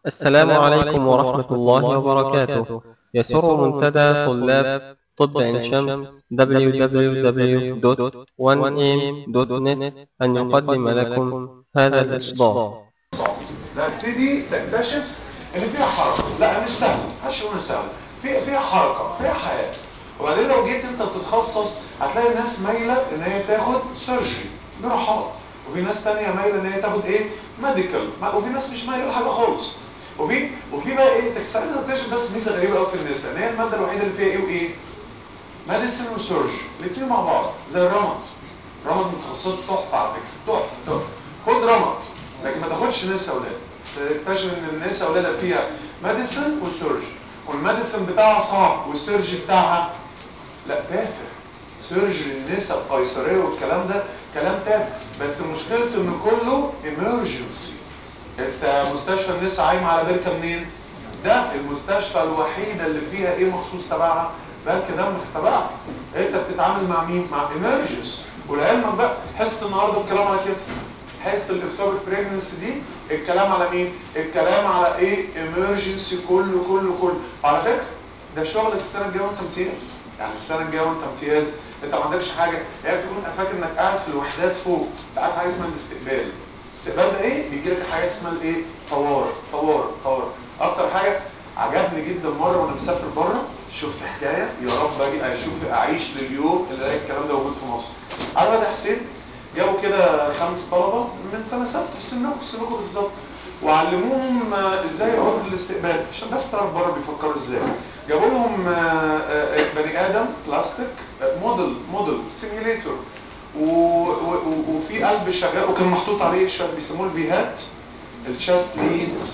السلام عليكم ورحمة الله وبركاته يسر منتدى طلاب طب عين شمس www.1am.net أن يقدم لكم هذا الإصدار نبتدي تكتشف ان فيها حركه لا مش سهل مش هقول سهل في فيها حركه فيها حياه وبعدين لو جيت انت بتتخصص هتلاقي الناس مايله ان هي تاخد سيرجري جراحات وفي ناس تانية مايله ان هي تاخد ايه ميديكال وفي ناس مش مايله لحاجه خالص وفي وفي بقى ايه تكسرين تكتشف بس ميزه غريبه قوي في النساء ان هي الماده الوحيده اللي فيها ايه وايه ميديسن وسيرجري الاثنين مع بعض زي الرمد رمد متخصص تحفه على فكره تحفه تحفه خد رمد لكن ما تاخدش نساء اولاد تكتشف ان النساء اولادها فيها ميديسن وسيرجري والميديسن بتاعها صعب والسيرجري بتاعها لا تافه سيرجري النساء القيصريه والكلام ده كلام تافه بس مشكلته ان كله ايمرجنسي انت مستشفى النساء عايمه على بركه منين ده المستشفى الوحيده اللي فيها ايه مخصوص تبعها بنك دم تبعها انت بتتعامل مع مين مع ايمرجنسي ولعلمك بقى حصه النهارده الكلام على كده حصه الاكتوبر بريجنسي دي الكلام على مين الكلام على ايه ايمرجنسي كله كله كله على فكره ده شغلك السنه الجايه وانت امتياز يعني السنه الجايه وانت امتياز انت ما عندكش حاجه يعني تكون فاكر انك قاعد في الوحدات فوق قاعد في حاجه اسمها الاستقبال الاستقبال ده ايه بيجي لك حاجه اسمها الايه طوارئ طوارئ طوارئ اكتر حاجه عجبني جدا مره وانا مسافر بره شفت حكايه يا رب اجي اشوف اعيش لليوم اللي الاقي الكلام ده موجود في مصر عارف يا حسين جابوا كده خمس طلبه من سنه سته في سنكم سنكم بالظبط وعلموهم ازاي يقعدوا في الاستقبال عشان بس تعرف بره بيفكروا ازاي جابوا لهم بني ادم بلاستيك موديل موديل سيميوليتور وفي قلب شغال وكان محطوط عليه بيسموه الفيهات الشاست ليدز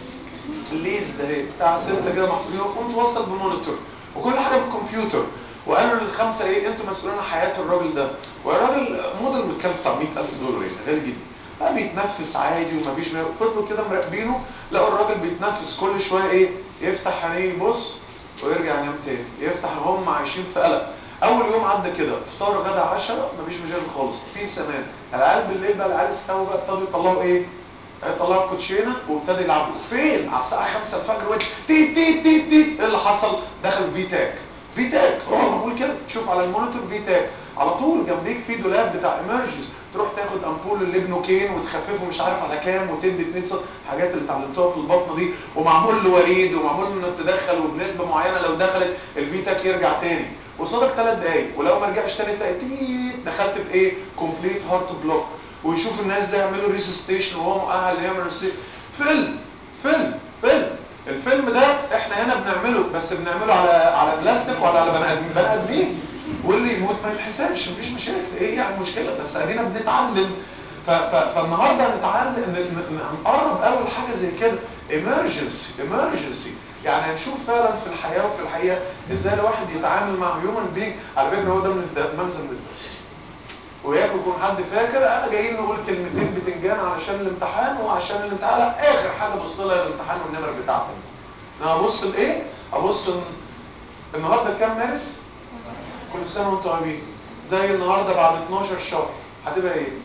الليدز ده بتاع سته كده محطوطين ومتوصل بمونيتور وكل حاجه بالكمبيوتر وقالوا للخمسه ايه انتوا مسؤولين عن حياه الراجل ده والراجل موديل متكلف بتاع 100000 دولار يعني غير جدا بقى بيتنفس عادي ومفيش فضلوا كده مراقبينه لقوا الراجل بيتنفس كل شويه ايه يفتح عينيه يبص ويرجع ينام تاني يفتح هم عايشين في قلق اول يوم عدى كده فطار غدا عشاء مفيش مشاكل خالص في سمان العيال بالليل بقى العيال السوا بقى ابتدوا يطلعوا ايه طلعوا الكوتشينه وابتدوا يلعبوا فين على الساعه 5 الفجر وقت تيت تيت تيت تيت ايه اللي حصل دخل في تاك في تاك هو بقول كده تشوف على المونيتور في تاك على طول جنبيك في دولاب بتاع ايمرجنس تروح تاخد امبول الليبنوكين وتخففه مش عارف على كام وتدي 2 سم الحاجات اللي اتعلمتوها في البطن دي ومعمول له وريد ومعمول انك تدخل وبنسبه معينه لو دخلت الفيتاك يرجع تاني قصادك 3 دقايق ولو ما رجعش تاني تلاقي تيت دخلت في ايه كومبليت هارت بلوك ويشوف الناس ده يعملوا ريسستيشن وهو مؤهل يعمل فيلم فيلم فيلم الفيلم ده احنا هنا بنعمله بس بنعمله على على بلاستيك ولا على بني ادمين بني ادمين واللي يموت ما يتحسبش مفيش مشاكل ايه يعني المشكله بس ادينا بنتعلم فالنهارده نتعلم نقرب قوي لحاجه زي كده ايمرجنسي ايمرجنسي يعني هنشوف فعلا في الحياه وفي الحقيقه ازاي الواحد يتعامل مع هيومن بينج على فكره هو ده من مغزى من الدرس وياكل يكون حد فاكر انا جايين نقول كلمتين بتنجان علشان الامتحان وعشان الامتحان لا اخر حاجه بص لها الامتحان والنمر بتاعتك انا ابص لايه ابص النهارده كام مارس كل سنه وانتم طيبين زي النهارده بعد 12 شهر هتبقى ايه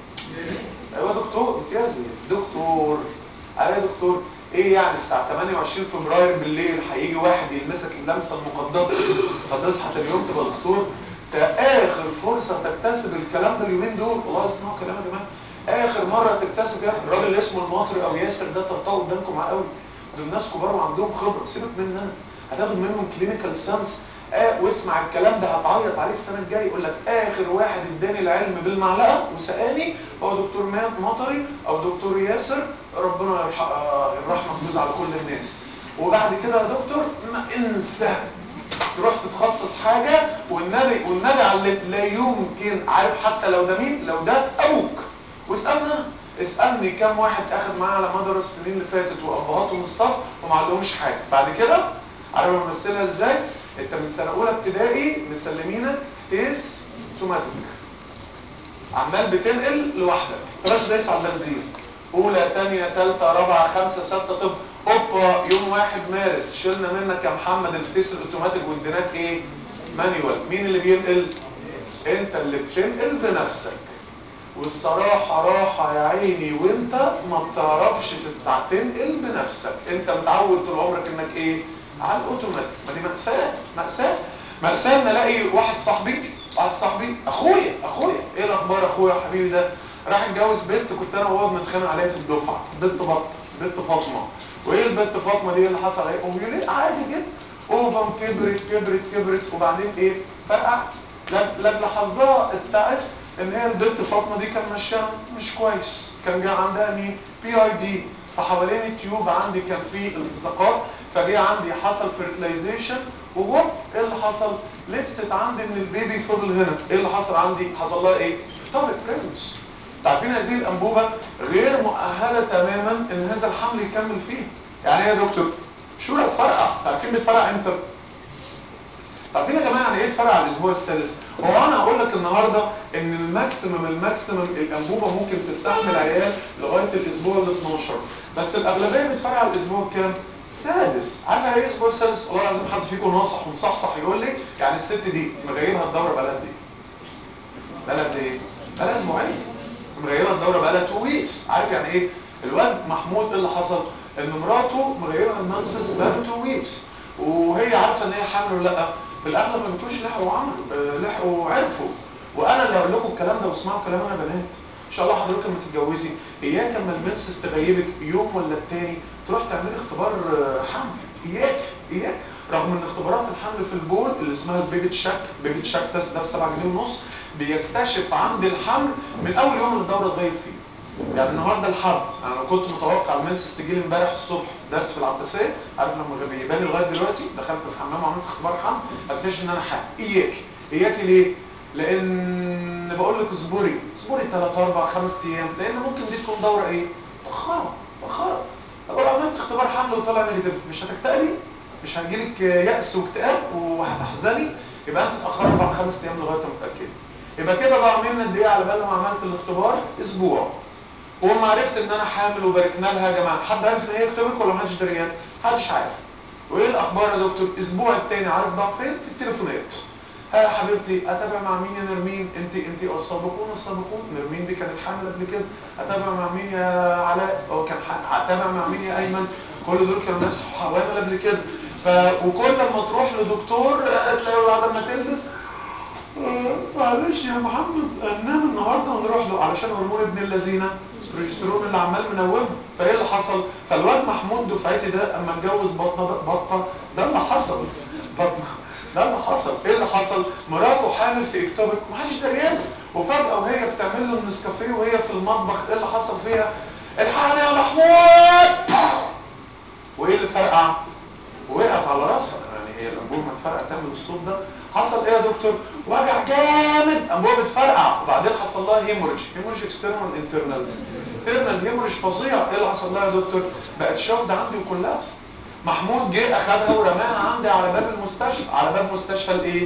ايوه دكتور امتياز دكتور ايوه يا دكتور ايه يعني الساعه 28 فبراير بالليل هيجي واحد يلمسك اللمسه المقدسه فتصحى تاني يوم تبقى دكتور ده اخر فرصه تكتسب الكلام ده اليومين دول والله اسمعوا كلام يا جماعه اخر مره تكتسب يا الراجل اللي اسمه المطري او ياسر ده طرطقوا قدامكم معاه قوي دول ناس كبار وعندهم خبره سيبك مننا هتاخد منهم كلينيكال ساينس آه واسمع الكلام ده هتعيط عليه السنه الجايه يقول لك اخر واحد اداني العلم بالمعلقه وسالني هو دكتور مات مطري او دكتور ياسر ربنا يرحمك جوز على كل الناس وبعد كده يا دكتور ما انسى تروح تتخصص حاجة والنبي والنبي على لا يمكن عارف حتى لو ده مين لو ده ابوك واسألنا اسألني كم واحد اخد معاه على مدار السنين اللي فاتت وابهاتهم اصطف وما عندهمش حاجة بعد كده عارف بمثلها ازاي انت من سنة اولى ابتدائي مسلمينك فيس توماتيك عمال بتنقل لوحدك بس دايس على البنزين اولى تانية تالتة رابعة خمسة ستة طب اوبا يوم واحد مارس شلنا منك يا محمد الفتيس الاوتوماتيك واديناك ايه مانيوال مين اللي بينقل انت اللي بتنقل بنفسك والصراحة راحة يا عيني وانت ما بتعرفش تتع- تنقل بنفسك انت متعود طول عمرك انك ايه على الاوتوماتيك ما دي مأساة مأساة مأساة ان الاقي واحد صاحبي واحد صاحبي اخويا اخويا ايه الاخبار اخويا يا حبيبي ده راح اتجوز بنت كنت انا وهو بنتخانق عليها في الدفعه بنت بطه بنت فاطمه وايه البنت فاطمه دي اللي حصل عليها قوم ليه عادي جدا اوفر كبرت كبرت كبرت وبعدين ايه فرقع لما حظها التعس ان هي البنت فاطمه دي كان ماشيه مش كويس كان جاي عندها مين بي اي دي فحوالين التيوب عندي كان في التصاقات فجه عندي حصل فيرتلايزيشن وهوب ايه اللي حصل لبست عندي ان البيبي فضل هنا ايه اللي حصل عندي حصل لها ايه طارق بريمس عارفين هذه الانبوبه غير مؤهله تماما ان هذا الحمل يكمل فيه يعني ايه يا دكتور شو هتفرقع عارفين بتفرقع امتى عارفين يا جماعه يعني ايه تفرقع على الاسبوع السادس هو انا هقول لك النهارده ان الماكسيمم الماكسيمم الانبوبه ممكن تستحمل عيال لغايه الاسبوع ال 12 بس الاغلبيه بتفرقع على الاسبوع كام سادس عارف يعني ايه الاسبوع السادس والله لازم حد فيكم ناصح ومصحصح يقول لي يعني الست دي مغيبها الدوره بقى قد ايه بقى قد ايه بقى اسبوعين مغيبها الدوره بقى لها 2 ويكس عارف يعني ايه الواد محمود ايه اللي حصل ان مراته مغيبها المنسس بقى له 2 ويكس وهي عارفه ان هي حامل ولا لا في الاغلب ما بتوش لحقوا عملوا آه، لحقوا عرفوا وانا اللي هقول لكم الكلام ده واسمعوا كلام انا بنات ان شاء الله حضرتك لما تتجوزي اياك اما المنسس تغيبك يوم ولا التاني تروح تعملي اختبار آه، حمل اياك اياك رغم ان اختبارات الحمل في البول اللي اسمها البيبي تشاك بيبي تشاك تيست ده ب 7 جنيه ونص بيكتشف عند الحمل من اول يوم اللي الدوره تغيب فيه يعني النهارده الحد انا لو كنت متوقع المنسس تجي لي امبارح الصبح درس في العباسيه عارف لما غيباني لغايه دلوقتي دخلت الحمام وعملت اختبار حمل اكتشف ان انا حامل اياك اياك ليه؟ لان بقول لك اصبري اصبري 3 4 5 ايام لان ممكن دي تكون دوره ايه؟ مؤخره مؤخره طب لو عملت اختبار حمل وطلع نيجاتيف مش هتكتئبي؟ مش هيجيلك يأس واكتئاب وهتحزني يبقى انت تتاخر اربع خمس ايام لغايه ما تتاكدي يبقى كده ضاع مني قد ايه على بال ما عملت الاختبار اسبوع وما عرفت ان انا حامل وباركنا لها يا جماعه حد عارف ان هي اكتوبك ولا محدش دريان محدش عارف وايه الاخبار يا دكتور اسبوع التاني عارف ضاع فين في التليفونات ها يا حبيبتي اتابع مع مين يا نرمين انت انت السابقون السابقون نرمين دي كانت حامل قبل كده اتابع مع مين يا علاء هو كان حامل اتابع مع مين يا ايمن كل دول كانوا ناس حوامل قبل كده ف وكل ما تروح لدكتور آه، تلاقي بعد ما تلبس آه، معلش يا محمد ننام النهارده ونروح له علشان هرمون ابن الذين البروجسترون اللي عمال منومه فايه اللي حصل فالواد محمود دفعتي ده اما اتجوز بطنه ده بطه ده اللي حصل بطنه ده اللي حصل ايه اللي حصل مراته حامل في اكتوبك محدش دريان وفجاه وهي بتعمل له النسكافيه وهي في المطبخ ايه اللي حصل فيها الحقني يا محمود وايه اللي فرقع وقعت على راسها يعني هي الانبوبه ما تفرقع تعمل الصوت ده حصل ايه يا دكتور وجع جامد انبوبه بتفرقع وبعدين حصل لها هيموريج هيموريج اكسترنال انترنال انترنال هيموريج فظيع ايه اللي حصل لها يا دكتور بقت شوكد عندي وكولابس محمود جه اخدها ورماها عندي على باب المستشفى على باب مستشفى الايه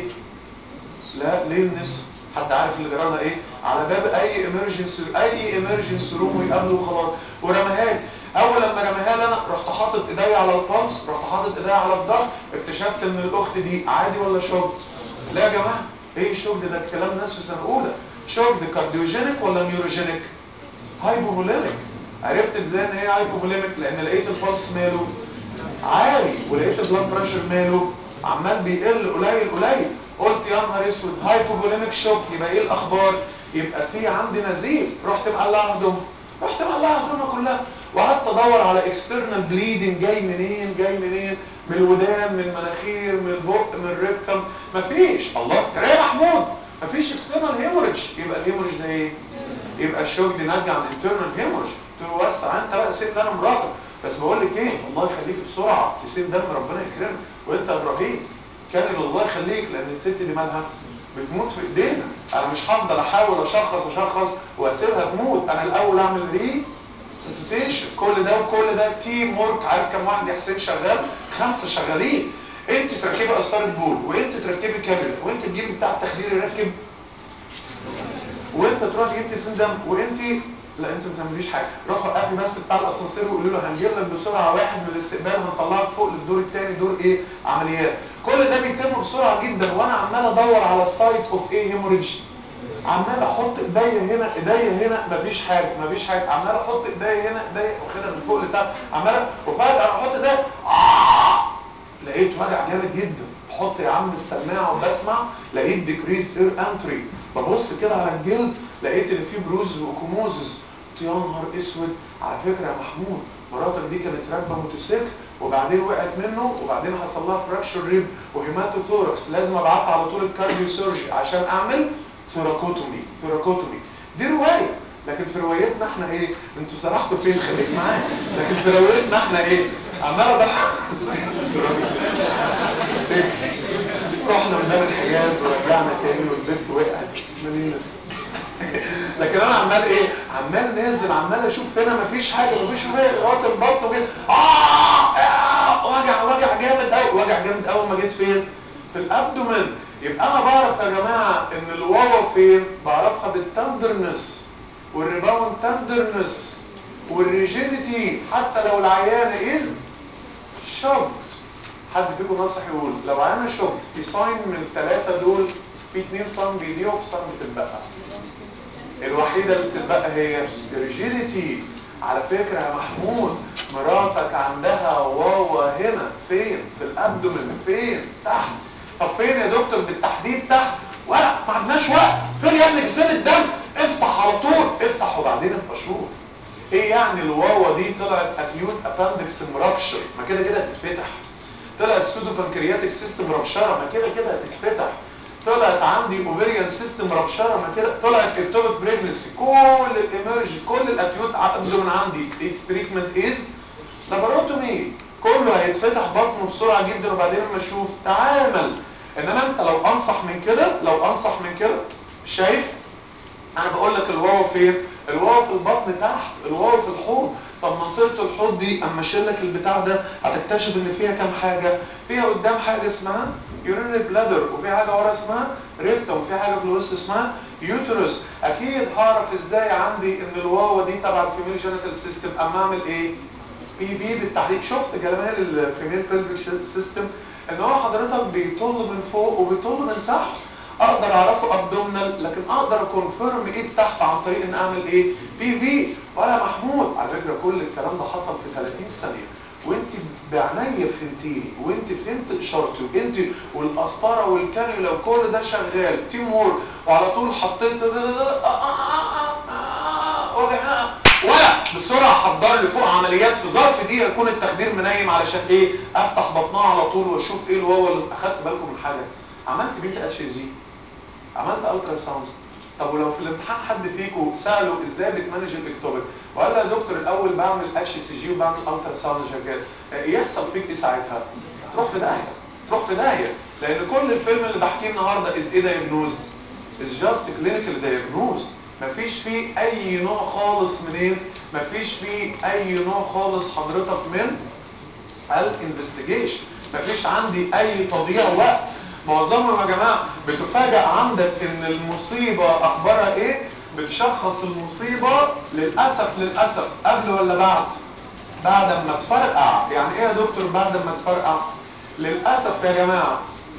لا ليه الناس حد عارف اللي جرالها ايه على باب اي امرجنسي اي امرجنسي روم ويقابله وخلاص ورماها لي اول لما رماها لي انا رحت حاطط ايديا على البلس رحت حاطط ايديا على الظهر اكتشفت ان الاخت دي عادي ولا شوك لا يا جماعه ايه الشوك ده ده كلام ناس في سنه اولى شوك ده كارديوجينيك ولا نيوروجينيك هايبوفوليميك عرفت ازاي ان هي هايبوفوليميك لان لقيت البلس ماله عالي ولقيت البلاد بريشر ماله عمال بيقل قليل قليل قلت يا نهار اسود هايبوفوليميك شوك يبقى ايه الاخبار يبقى في عندي نزيف رحت مقلعها هدومها رحت مقلعها هدومها كلها وقعدت ادور على اكسترنال بليدنج جاي منين جاي منين من الودان من المناخير من البق من الريكتم مفيش الله يا محمود مفيش اكسترنال هيموريدج يبقى الهيموريدج ده ايه يبقى الشوك دي ناتجه عن انترنال هيموريدج قلت له وسع انت بقى سيب ده انا مراتك بس بقول لك ايه الله يخليك بسرعه تسيب دم ربنا يكرمك وانت ابراهيم كان الله يخليك لان الست دي مالها بتموت في ايدينا انا مش هفضل احاول اشخص اشخص واسيبها تموت انا الاول اعمل ري سيستيشن كل ده وكل ده تيم ورك عارف كم واحد يا حسين شغال خمسه شغالين انت تركبي قسطره بول وانت تركبي كاميرا وانت تجيبي بتاع التخدير يركب وانت تروح تجيب كيسين دم وانت لا انت ما تعمليش حاجه روح وقفي بس بتاع الاسانسير وقولوا له هنجيب لك بسرعه واحد من الاستقبال هنطلعك فوق للدور الثاني دور ايه عمليات كل ده بيتم بسرعه جدا وانا عمال ادور على السايت اوف ايه هيموريدج عمال احط ايديا هنا ايديا هنا مفيش حاجه مفيش حاجه عمال احط ايديا هنا ايديا واخدها من فوق لتحت عمال وفجاه احط ده آه لقيت وجع جامد جدا احط يا عم السماعه وبسمع لقيت ديكريز اير انتري ببص كده على الجلد لقيت ان في بروز واكوموزز يا نهار اسود على فكره يا محمود مراتك دي كانت راكبه موتوسيكل وبعدين وقعت منه وبعدين حصل لها فراكشر ريب وهيماتوثوركس لازم ابعتها على طول الكارديو سيرجي عشان اعمل ثوراكوتومي ثوراكوتومي دي روايه لكن في روايتنا احنا ايه انتوا سرحتوا فين خليك معايا لكن في روايتنا احنا ايه عمال اضحك رحنا من الحجاز ورجعنا تاني والبنت وقعت منين لكن انا عمال ايه عمال نازل عمال اشوف هنا مفيش حاجه مفيش حاجه لغايه البطن كده آه, اه وجع وجع جامد قوي وجع جامد قوي ما جيت فين في الابدومن يبقى انا بعرف يا جماعه ان الواوا فين بعرفها بالتندرنس والريباوند تندرنس والريجيديتي حتى لو العيانه از شبط حد فيكم ناصح يقول لو عيانه شبط في ساين من الثلاثه دول في اثنين ساين بيضيعوا في ساين بتتبقى الوحيدة اللي بتتبقى هي الريجيديتي على فكرة يا محمود مراتك عندها واوا هنا فين في الابدومن فين تحت طب فين يا دكتور بالتحديد تحت ولا ما عندناش وقت فين يا ابني جسد الدم افتح على طول افتح وبعدين ابقى شوف ايه يعني الواوا دي طلعت اكيوت اباندكس مرابشر ما كده كده هتتفتح طلعت سودو بانكرياتيك سيستم رابشره ما كده كده هتتفتح طلعت عندي اوفيريان سيستم رابشره ما كده طلعت اكتوبك بريجنسي كل الامرج كل الاكيوت ابدومن عندي اتس تريتمنت از لاباروتومي كله هيتفتح بطنه بسرعه جدا وبعدين لما اشوف تعامل انما انت لو انصح من كده لو انصح من كده شايف انا بقول لك الواو فين الواو في البطن تحت الواو في الحوض طب منطقه الحوض دي اما اشيل لك البتاع ده هتكتشف ان فيها كام حاجه فيها قدام حاجه اسمها يورينري بلادر وفي حاجه ورا اسمها ريكتوم وفي حاجه في الوسط اسمها يوترس اكيد هعرف ازاي عندي ان الواو دي تبع الفيميل جينيتال سيستم اما اعمل ايه بي في بالتحديد شفت جمال الفيميل بيلفيك سيستم ان هو حضرتك بيطل من فوق وبيطل من تحت اقدر اعرفه ابدومنال لكن اقدر اكونفيرم ايه تحت عن طريق ان اعمل ايه بي في ولا محمود على فكره كل الكلام ده حصل في 30 ثانيه وانت بعناية فهمتيني وانت فهمت اشارتي وانت والقسطره والكانيولا وكل ده شغال تيم وورك وعلى طول حطيت ولا بسرعه حضر لي فوق عمليات في ظرف دقيقه يكون التخدير منيم علشان ايه افتح بطنها على طول واشوف ايه الواو اللي اخدت بالكم من حاجه عملت بيت اتش جي عملت الترا ساوند طب ولو في الامتحان حد فيكم ساله ازاي بتمانج الاكتوبك وقال له يا دكتور الاول بعمل اتش سي جي وبعمل الترا ساوند شغال يحصل فيك ايه ساعتها تروح في داهيه تروح في داهيه لان كل الفيلم اللي بحكيه النهارده از ايه دايجنوزد از جاست كلينيكال دايجنوزد مفيش فيه اي نوع خالص منين مفيش فيه اي نوع خالص حضرتك من الانفستيجيشن مفيش عندي اي تضييع وقت معظمهم يا جماعه بتفاجئ عندك ان المصيبه اخبارها ايه بتشخص المصيبه للاسف للاسف قبل ولا بعد بعد ما تفرقع يعني ايه يا دكتور بعد ما تفرقع للاسف يا جماعه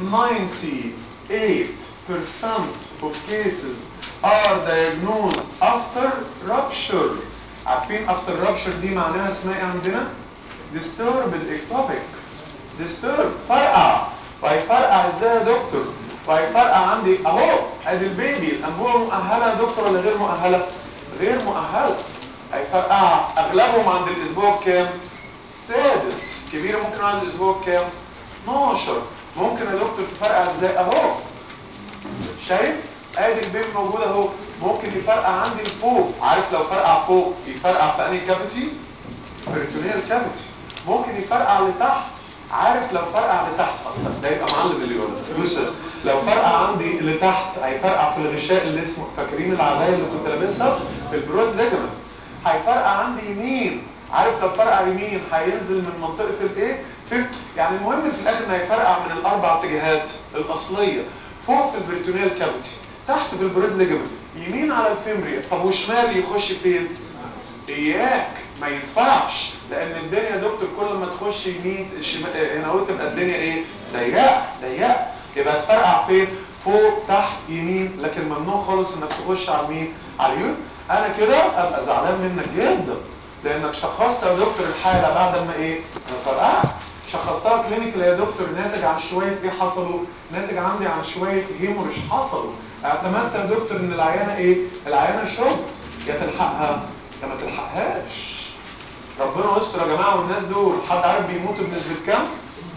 98% of cases are diagnosed after rupture عارفين after rupture دي معناها اسمها ايه عندنا disturbed ectopic disturb فرقع وهيفرقع ازاي يا دكتور وهيفرقع عندي اهو ادي البيبي الانبوبه مؤهله يا دكتور ولا غير مؤهله غير مؤهله هيفرقع اغلبهم عند الاسبوع كام سادس كبيره ممكن عند الاسبوع كام 12 ممكن يا دكتور تفرقع ازاي اهو شايف ادي البيبي موجود اهو ممكن يفرقع عندي لفوق عارف لو فرقع فوق يفرقع في انهي كافيتي بريتونيال كافيتي ممكن يفرقع لتحت عارف لو فرقع لتحت اصلا ده يبقى معلم اللي يقول يوسف لو فرقع عندي لتحت هيفرقع في الغشاء اللي اسمه فاكرين العبايه اللي كنت لابسها في البرود ليجمنت هيفرقع عندي يمين عارف لو فرقع يمين هينزل من منطقه الايه يعني المهم في الاخر ان هيفرقع من الاربع اتجاهات الاصليه فوق في البريتونيال كافيتي تحت في البرود ليجمنت يمين على الفيمريا طب وشمال يخش فين اياك ما ينفعش لان الدنيا يا دكتور كل ما تخش يمين هنا اهو تبقى الدنيا ايه ضيقه ضيقه يبقى تفرقع فين فوق تحت يمين لكن ممنوع خالص انك تخش على مين على اليمين انا كده ابقى زعلان منك جدا لانك شخصت يا دكتور الحاله بعد ما ايه ما فرقعت شخصتها كلينيكال يا دكتور ناتج عن شويه ايه حصلوا ناتج عندي عن شويه هيموريش حصلوا اعتمدت يا دكتور ان العيانه ايه العيانه شوك يا تلحقها يا ما تلحقهاش ربنا يستر يا جماعه والناس دول حد عارف بيموتوا بنسبه كام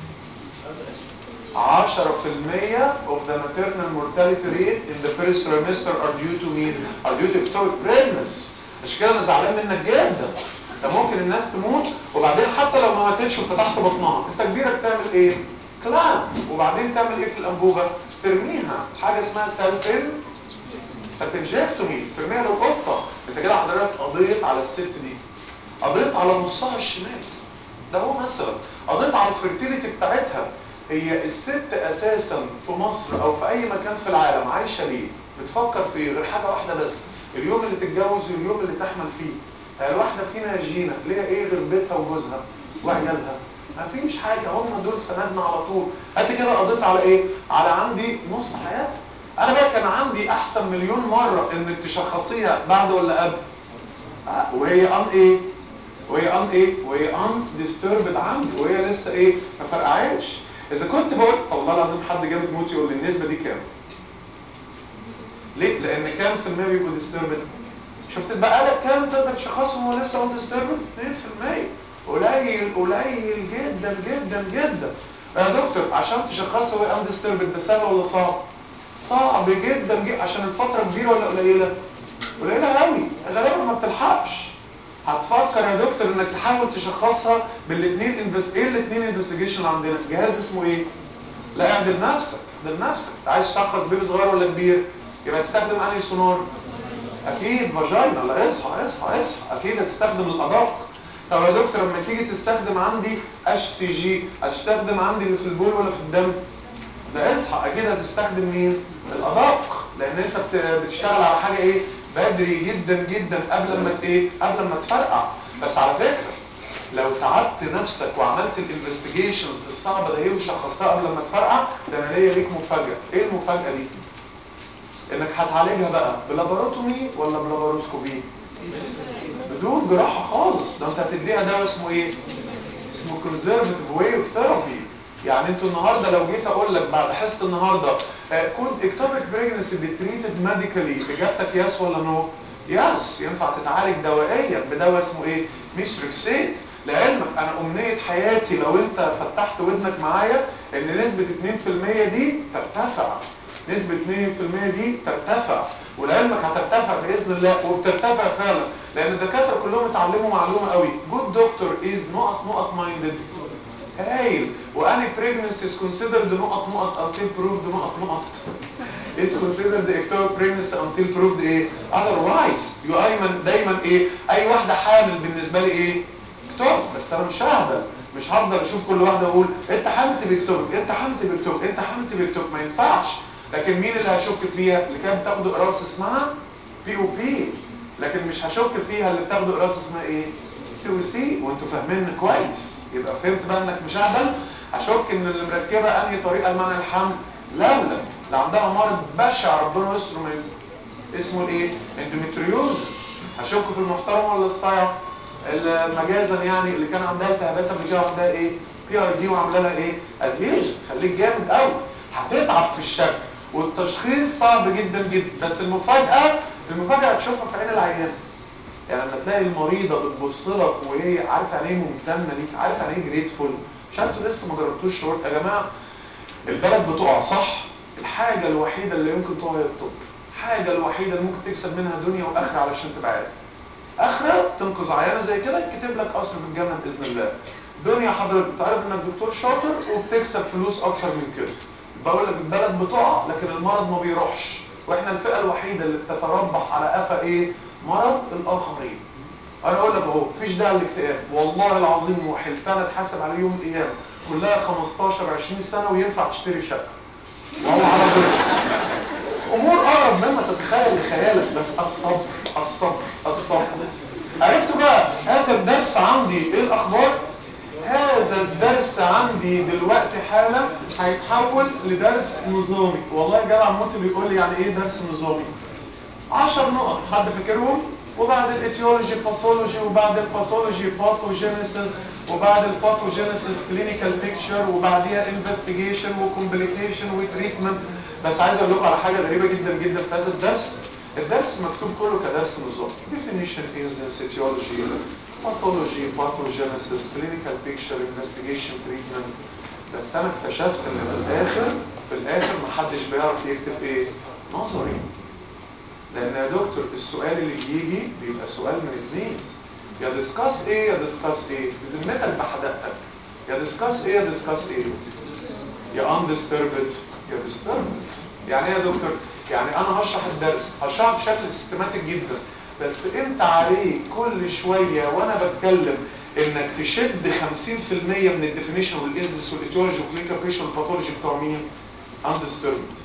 10% of the maternal mortality rate in the first trimester are due to mean are due to ectopic pregnancy عشان كده انا زعلان منك جدا ده ممكن الناس تموت وبعدين حتى لو ما ماتتش وفتحت بطنها انت كبيرك تعمل ايه كلام وبعدين تعمل ايه في الانبوبه ترميها حاجه اسمها سالفين سالفنجكتومي ترميها للقطه انت كده حضرتك قضيت على الست دي قضيت على نصها الشمال ده هو مثلا قضيت على الفرتيليتي بتاعتها هي الست اساسا في مصر او في اي مكان في العالم عايشه ليه بتفكر في ايه غير حاجه واحده بس اليوم اللي تتجوز واليوم اللي تحمل فيه هي الواحده فينا يا جينا ليها ايه غير بيتها وجوزها وعيالها ما فيش حاجه هم دول سندنا على طول انت كده قضيت على ايه على عندي نص حياتي انا بقى كان عندي احسن مليون مره انك تشخصيها بعد ولا قبل آه، وهي ان ايه وهي ان ايه وهي ان ديستربد عندي وهي لسه ايه ما فرقعتش اذا كنت بقول والله العظيم حد جامد موت يقول لي النسبه دي كام ليه لان كام في المية بيبقوا ديستربد شفت بقى لك كام تقدر تشخصهم وهو لسه ان ديستربد 2% قليل قليل جدا جدا جدا يا دكتور عشان تشخصها وهي ان ديستربد ده سهل ولا صعب صعب جدا جدا عشان الفتره كبيره ولا قليله قليله قوي غالبا ما بتلحقش هتفكر يا دكتور انك تحاول تشخصها بالاثنين انفست ايه الاثنين انفستيجيشن اللي عندنا جهاز اسمه ايه لا اعدل نفسك اعدل نفسك انت عايز تشخص بيبي صغير ولا كبير يبقى تستخدم انهي سونار اكيد فاجينا لا اصحى اصحى اصحى اكيد هتستخدم الادق طب يا دكتور لما تيجي تستخدم عندي اتش سي جي هتستخدم عندي اللي في البول ولا في الدم ده اصحى اكيد هتستخدم مين الادق لان انت بت- بتشتغل على حاجه ايه بدري جدا جدا قبل ما ت- ايه قبل ما تفرقع بس على فكره لو تعبت نفسك وعملت الانفستيجيشنز الصعبه ده وشخصتها قبل ما تفرقع ده انا ليا ليك مفاجاه ايه المفاجاه دي انك هتعالجها بقى بلاباروتومي ولا بلاباروسكوبي بدون جراحه خالص ده انت هتديها دواء اسمه ايه اسمه كونزرفتيف واي اوف ثيرابي يعني انتوا النهارده لو جيت اقول لك بعد حصه النهارده كود اكتوبيك بريجنسي بتريتد ميديكالي اجابتك يس ولا نو يس ينفع تتعالج دوائيا بدواء اسمه ايه ميثريكسيت لعلمك انا امنيه حياتي لو انت فتحت ودنك معايا ان نسبه 2% دي ترتفع نسبة 2% دي ترتفع ولعلمك هترتفع بإذن الله وبترتفع فعلا لأن الدكاترة كلهم اتعلموا معلومة قوي good doctor is نقط نقط minded هايل وأني pregnancy is considered نقط نقط until proved نقط نقط is considered ectopic pregnancy until proved ايه otherwise يو ايمن دايما ايه اي واحدة حامل بالنسبة لي ايه اكتوب بس انا مش ههبل مش هفضل اشوف كل واحده اقول انت حاملت بيكتوب انت حاملت بيكتوب انت حاملت بيكتوب ما ينفعش لكن مين اللي هشك فيها اللي كانت بتاخد قراص اسمها بي او بي لكن مش هشك فيها اللي بتاخد قراص اسمها ايه سي او سي وانتوا فاهمين كويس يبقى فهمت بقى انك مش اهبل هشك ان اللي مركبه انهي طريقه لمنع الحمل لا لا اللي عندها مرض بشع ربنا يستر من اسمه الايه اندوميتريوز هشك في المحترم ولا الصايع مجازا يعني اللي كان عندها التهابات قبل كده عندها ايه بي ار دي وعامله لها ايه ادهيجن خليك جامد قوي هتتعب في الشك والتشخيص صعب جدا جدا بس المفاجاه المفاجاه هتشوفها في عين العيان يعني لما تلاقي المريضه بتبص لك وهي عارفه يعني ايه ممتنه ليك عارفه يعني ايه جريتفول مش انتوا لسه ما جربتوش الشعور يا جماعه البلد بتقع صح الحاجه الوحيده اللي يمكن تقع هي الطب الحاجه الوحيده اللي ممكن تكسب منها دنيا واخره علشان تبقى عارف اخره تنقذ عيانه زي كده يكتب لك قصر في الجنه باذن الله دنيا حضرتك بتعرف انك دكتور شاطر وبتكسب فلوس اكتر من كده بقول لك البلد بتقع لكن المرض ما بيروحش واحنا الفئه الوحيده اللي بتتربح على قفا ايه مرض الاخرين انا اقول لك اهو مفيش داعي للاكتئاب والله العظيم وحلفانه اتحاسب عليه يوم القيامه كلها 15 20 سنه وينفع تشتري شقه والله على ضرب امور اقرب مما تتخيل لخيالك بس الصبر الصبر الصبر عرفتوا بقى هذا الدرس عندي ايه الاخبار هذا الدرس عندي دلوقتي حالا هيتحول لدرس نظامي والله جدع موت بيقول لي يعني ايه درس نظامي 10 نقط حد فاكرهم وبعد الايتيولوجي باثولوجي وبعد الباثولوجي باثوجينيسيس وبعد الباثوجينيسيس كلينيكال بيكتشر وبعديها انفستيجيشن وكومبليكيشن وتريتمنت بس عايز اقول لكم على حاجه غريبه جدا جدا في هذا الدرس الدرس مكتوب كله كدرس نظامي definition instance etiology pathology pathogenesis clinical picture investigation treatment بس انا اكتشفت ان في الاخر في الاخر محدش بيعرف يكتب ايه نظري لان يا دكتور السؤال اللي بيجي بيبقى سؤال من اثنين يا ديسكاس ايه يا ديسكاس ايه بذمتك بحدقتك يا ديسكاس ايه يا ديسكاس ايه يا undisturbed يا disturbed يعني ايه يا دكتور يعني انا هشرح الدرس هشرحه بشكل سيستماتيك جدا بس انت عليك كل شوية وانا بتكلم انك تشد 50% من الديفينيشن والازس والايتيولوجي والكلينيكال بيشن والباثولوجي بتوع مين undisturbed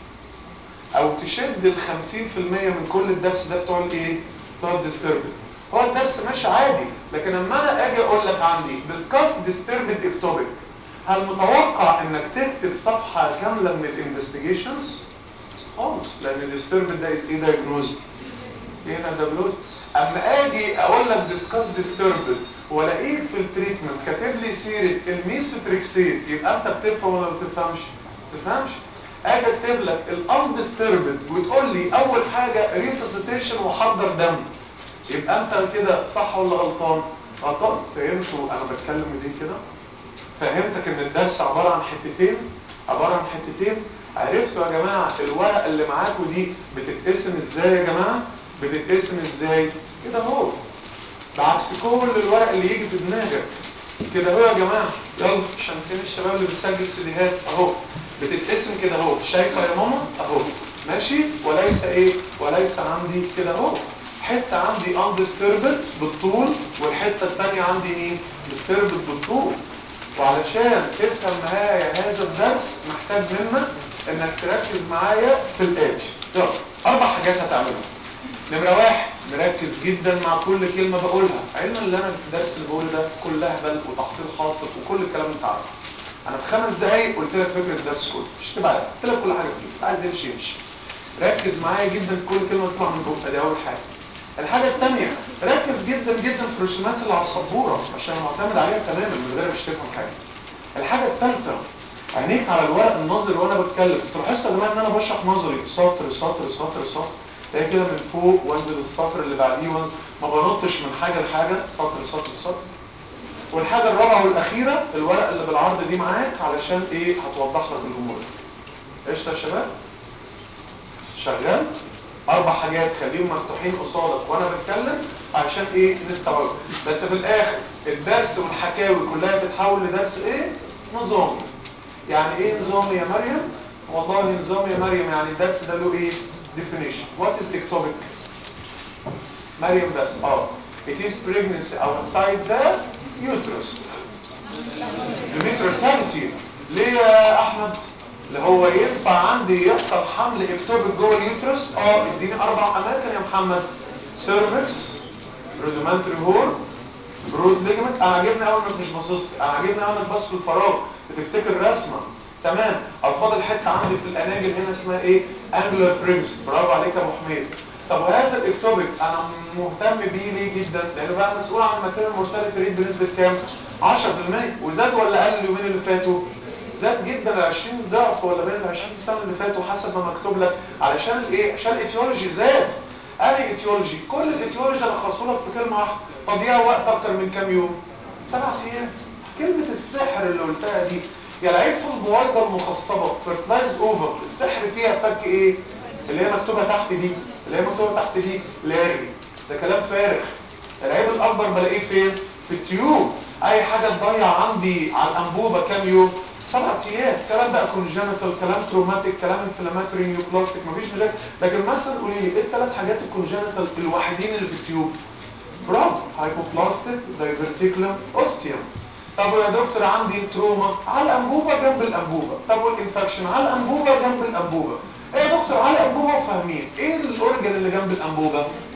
او تشد ال 50% من كل الدرس ده بتوع الايه بتوع الديستربد هو الدرس ماشي عادي لكن لما انا اجي اقول لك عندي discuss disturbed ectopic هل متوقع انك تكتب صفحة كاملة من الانفستيجيشنز خالص لان الديستربد ده از ايه دايجنوز ايه دبلوز اما اجي اقول لك discuss disturbed والاقيك في التريتمنت كاتب لي سيره الميثوتريكسيت يبقى انت بتفهم ولا ما بتفهمش ما بتفهمش اجي اكتب لك الاندستربد وتقول لي اول حاجه ريسسيتيشن وحضر دم يبقى انت كده صح ولا غلطان غلطان فهمتوا انا بتكلم منين كده فهمتك ان الدرس عباره عن حتتين عباره عن حتتين عرفتوا يا جماعه الورقه اللي معاكم دي بتتقسم ازاي يا جماعه بتتقسم ازاي كده اهو بعكس كل الورق اللي يجي في دماغك كده اهو يا جماعه يلا عشان فين الشباب اللي بتسجل سيديهات اهو بتتقسم كده اهو شايفه يا ماما اهو ماشي وليس ايه وليس عندي كده اهو حته عندي undisturbed بالطول والحته الثانيه عندي مين disturbed بالطول وعلشان تفهم نهايه هذا الدرس محتاج منك انك تركز معايا في الاتي يلا اربع حاجات هتعملها نمرة واحد مركز جدا مع كل كلمة بقولها علما اللي انا الدرس اللي بقوله ده كلها بل وتحصيل حاصل وكل الكلام اللي انت عارفه انا في خمس دقايق قلت لك فكرة الدرس كله مش تبقى عارف قلت لك كل حاجة فيه عايز يمشي يمشي ركز معايا جدا في كل كلمة تطلع من بقى دي اول حاجة الحاجة الثانية ركز جدا جدا في الرسومات اللي على السبورة عشان معتمد عليها تماما من غير مش تفهم حاجة الحاجة الثالثة عينيك على الورق النظري وانا بتكلم تلاحظوا يا جماعه ان انا بشرح نظري سطر سطر سطر سطر تلاقي كده من فوق وانزل السطر اللي بعديه وانزل ما بنطش من حاجه لحاجه سطر سطر سطر والحاجه الرابعه والاخيره الورقه اللي بالعرض دي معاك علشان ايه هتوضح لك الامور قشطه يا شباب شغال اربع حاجات خليهم مفتوحين قصادك وانا بتكلم عشان ايه نستوعب بس في الاخر الدرس والحكاوي كلها بتتحول لدرس ايه نظامي يعني ايه نظام يا مريم والله نظام يا مريم يعني الدرس ده له ايه definition what is ectopic مريم بس اه it is pregnancy outside the uterus the cavity ليه يا احمد اللي هو ينفع عندي يحصل حمل اكتوبك جوه اليوترس اه اديني اربع اماكن يا محمد سيرفكس رودومانتري هور برود ليجمنت انا عاجبني اول انك مش باصص لي انا عاجبني اول انك باصص في الفراغ بتفتكر رسمه تمام او فاضل حته عندي في الاناجل هنا اسمها ايه انجلر بريمس برافو عليك يا ابو حميد طب وهذا الاكتوبك انا مهتم بيه ليه جدا لانه بقى مسؤول عن الماتيريال مورتاليتي ريت بنسبه كام 10% وزاد ولا قل اليومين اللي فاتوا زاد جدا 20 ضعف ولا بين ال 20 سنه اللي فاتوا حسب ما مكتوب لك علشان الايه عشان الايتيولوجي زاد انهي ايتيولوجي كل الايتيولوجي الخصه لك في كلمه واحده تضييع وقت اكتر من كام يوم سبعة ايام كلمه السحر اللي قلتها دي يا العيب في البويضه المخصبه فيرتلايز اوفر السحر فيها فك ايه اللي هي مكتوبه تحت دي اللي هي مكتوبه تحت دي لاغي ده كلام فارغ العيب الاكبر بلاقيه فين في التيوب اي حاجه تضيع عندي على الانبوبه كام يوم سبعة ايام كلام بقى كونجنتال كلام تروماتيك كلام انفلاماتوري نيوبلاستيك مفيش مشاكل لكن مثلا قولي لي ايه الثلاث حاجات الكونجنتال الوحيدين اللي في التيوب برافو هايبوبلاستيك دايفرتيكولم اوستيوم طب يا دكتور عندي تروما على الانبوبه جنب الانبوبه طب والانفكشن على الانبوبه جنب الانبوبه ايه يا دكتور على الانبوبه فاهمين ايه الاورجن اللي جنب الانبوبه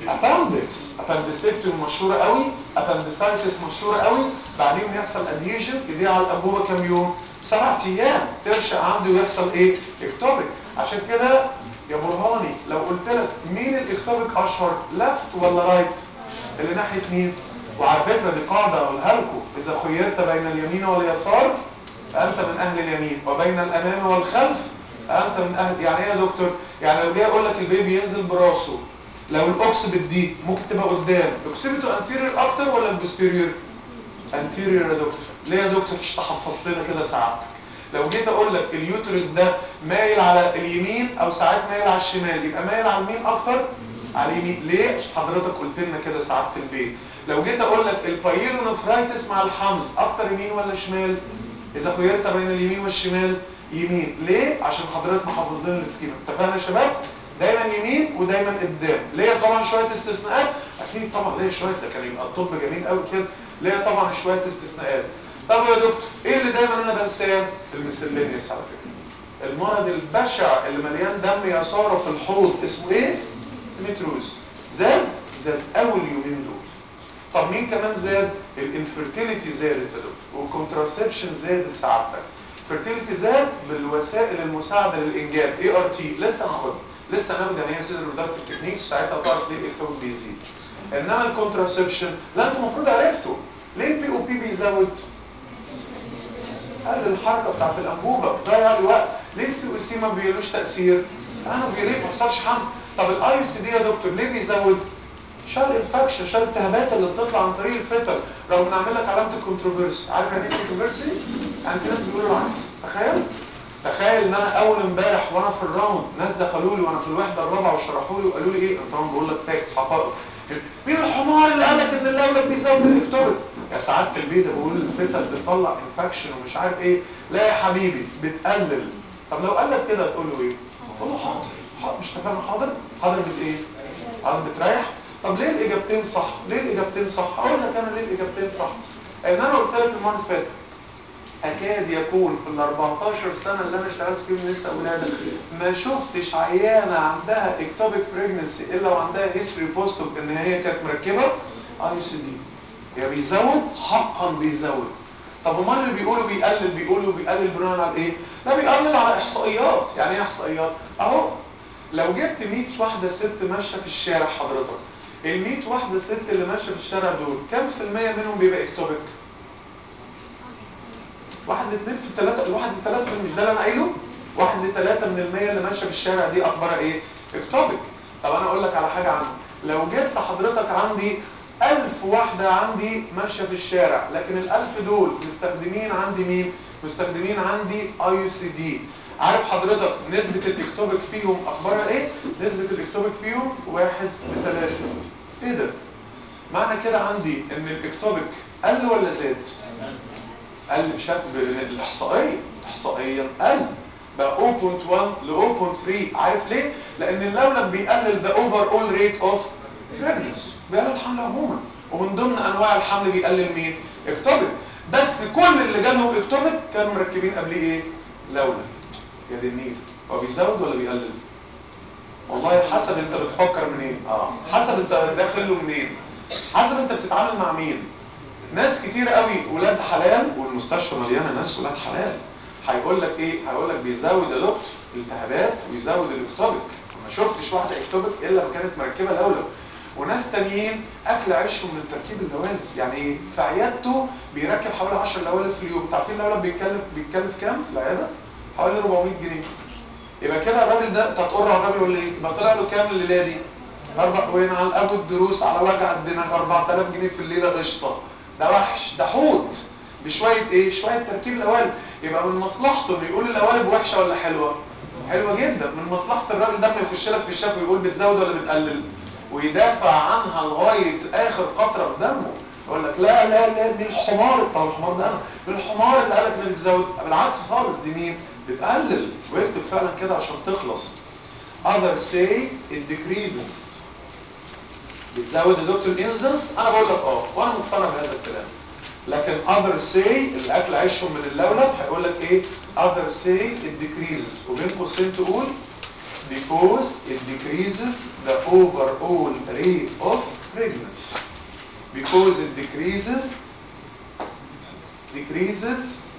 اباندكس اباندسكتومي مشهوره قوي اباندسايتس مشهوره قوي بعدين يحصل ادهيجن يضيع على الانبوبه كام يوم سبع ايام ترشق عنده ويحصل ايه اكتوبك عشان كده يا برهاني لو قلت لك مين الاكتوبك اشهر لفت ولا رايت اللي ناحيه مين وعلى فكره دي قاعده اقولها لكم اذا خيرت بين اليمين واليسار فانت من اهل اليمين وبين الامام والخلف انت من اهل يعني ايه يا دكتور يعني لو جاي اقول لك البيبي ينزل براسه لو الاوكسبت دي ممكن تبقى قدام الاوكسبته انتيريور اكتر ولا البوستيريور انتيريور يا دكتور ليه يا دكتور مش تحفظ لنا كده ساعات لو جيت اقول لك اليوترس ده مايل على اليمين او ساعات مايل على الشمال يبقى مايل على اليمين اكتر على اليمين ليه عشان حضرتك قلت لنا كده ساعات في البيت لو جيت اقول لك البايلونفرايتس مع الحمل اكتر يمين ولا شمال اذا خيرت بين اليمين والشمال يمين ليه عشان حضرتك محافظين السكيما اتفقنا يا شباب دايما يمين ودايما قدام ليه طبعا شويه استثناءات اكيد طبعا ليه شويه ده كان يبقى الطب جميل قوي كده ليه طبعا شويه استثناءات طب يا دكتور ايه اللي دايما انا بنساه المسلينيس على فكره المرض البشع اللي مليان دم يا ساره في الحوض اسمه ايه متروز زاد زاد اول يومين دول طب مين كمان زاد الانفيرتيليتي زادت يا دكتور والكونتراسبشن زادت سعادتك فيرتيليتي زاد بالوسائل المساعده للانجاب اي ار تي لسه هناخدها لسه هناخد يعني هي سيد الريدكتيف تكنيكس ساعتها تعرف ليه الاكتوب بيزيد انما الكونتراسبشن لا انتوا المفروض عرفتوا ليه البي او بي بيزود قلل الحركه بتاعت الانبوبه ضيع الوقت ليه السي او سي ما بيلوش تاثير انا بيريد ما حصلش حمل طب الاي سي دي يا دكتور ليه بيزود شال انفكشن شال التهابات اللي بتطلع عن طريق الفتل رغم ان اعمل لك علامه الكونتروفيرسي عارف يعني ايه كونتروفيرسي يعني في ناس بيقولوا العكس تخيل تخيل ان انا اول امبارح وانا في الراوند ناس دخلوا لي وانا في الوحده الرابعه وشرحوا لي وقالوا لي ايه انا طبعا بقول لك فاكتس حقائق مين الحمار اللي قال لك ان اللولب بيزود الاكتوبر يا سعاده البيضه بقول الفتل بتطلع انفكشن ومش عارف ايه لا يا حبيبي بتقلل طب لو قال لك كده تقول له ايه تقول له حاضر حاضر مش تفهم حاضر حاضر بت ايه حاضر بتريح طب ليه الاجابتين صح ليه الاجابتين صح اقول لك انا ليه الاجابتين صح ان انا قلت لك المره اللي فاتت اكاد يكون في ال 14 سنه اللي انا اشتغلت فيهم لسه ولاده ما شفتش عيانه عندها اكتوبيك بريجنسي الا وعندها هيستوري بوزيتيف ان هي كانت مركبه اي سي دي يا بيزود حقا بيزود طب امال اللي بيقولوا بيقلل بيقولوا بيقلل بناء على ايه لا بيقلل على احصائيات يعني ايه احصائيات اهو لو جبت 100 واحده ست ماشيه في الشارع حضرتك ال 100 واحده ست اللي ماشيه في الشارع دول كم في المية منهم بيبقى اكتوبيك واحد لاثنين في الثلاثة الواحد لثلاثة مش ده اللي انا قايله واحد لثلاثة من المية اللي ماشية في الشارع دي اخبارها ايه اكتوبيك طب انا اقول لك على حاجة عندي لو جبت حضرتك عندي ألف واحدة عندي ماشية في الشارع لكن الألف دول مستخدمين عندي مين مستخدمين عندي اي سي دي عارف حضرتك نسبة الاكتوبيك فيهم اخبارها ايه نسبة الاكتوبيك فيهم واحد لثلاثة ايه ده معنى كده عندي ان الاكتوبيك قل ولا زاد قل بشكل الاحصائيه احصائيا قل بقى 0.1 ل 0.3 عارف ليه لان اللولب بيقلل ذا اوفر اول ريت اوف بريجنس بيقلل الحمل عموما ومن ضمن انواع الحمل بيقلل مين اكتوبيك بس كل اللي جالهم اكتوبيك كانوا مركبين قبليه ايه لولب يا دي النيل هو بيزود ولا بيقلل والله حسب انت بتفكر منين اه حسب انت داخل له منين حسب انت بتتعامل مع مين ناس كتير قوي ولاد حلال والمستشفى مليانه ناس ولاد حلال هيقول لك ايه هيقول لك بيزود يا دكتور الالتهابات ويزود الاكتوبيك ما شفتش واحده اكتوبيك الا ما كانت مركبه لولب وناس تانيين اكل عيشهم من تركيب اللوالب يعني ايه في عيادته بيركب حوالي 10 لوالب في اليوم تعرفين اللولب بيكلف بيكلف كام في العياده حوالي 400 جنيه يبقى كده الراجل ده تتقر على الراجل ولا ايه يبقى طلع له كام الليله دي اربع وين على ابو الدروس على وجع الدماغ 4000 جنيه في الليله قشطه ده وحش ده حوت بشويه ايه شويه تركيب القوالب يبقى من مصلحته انه يقول القوالب وحشه ولا حلوه حلوه جدا من مصلحه الراجل ده ما يخش لك في الشفا ويقول بتزود ولا بتقلل ويدافع عنها لغايه اخر قطره في دمه يقول لك لا لا لا دي الحمار طب الحمار ده انا من الحمار اللي قال لك انها بتزود بالعكس خالص دي مين بتقلل ويكتب فعلا كده عشان تخلص others say it decreases بتزود الدكتور انسدنس انا بقول لك اه وانا مقتنع بهذا الكلام لكن others say الاكل عيشهم من اللولب هيقول لك ايه others say it decreases وبين قوسين تقول because it decreases the overall rate of pregnancy because it decreases decreases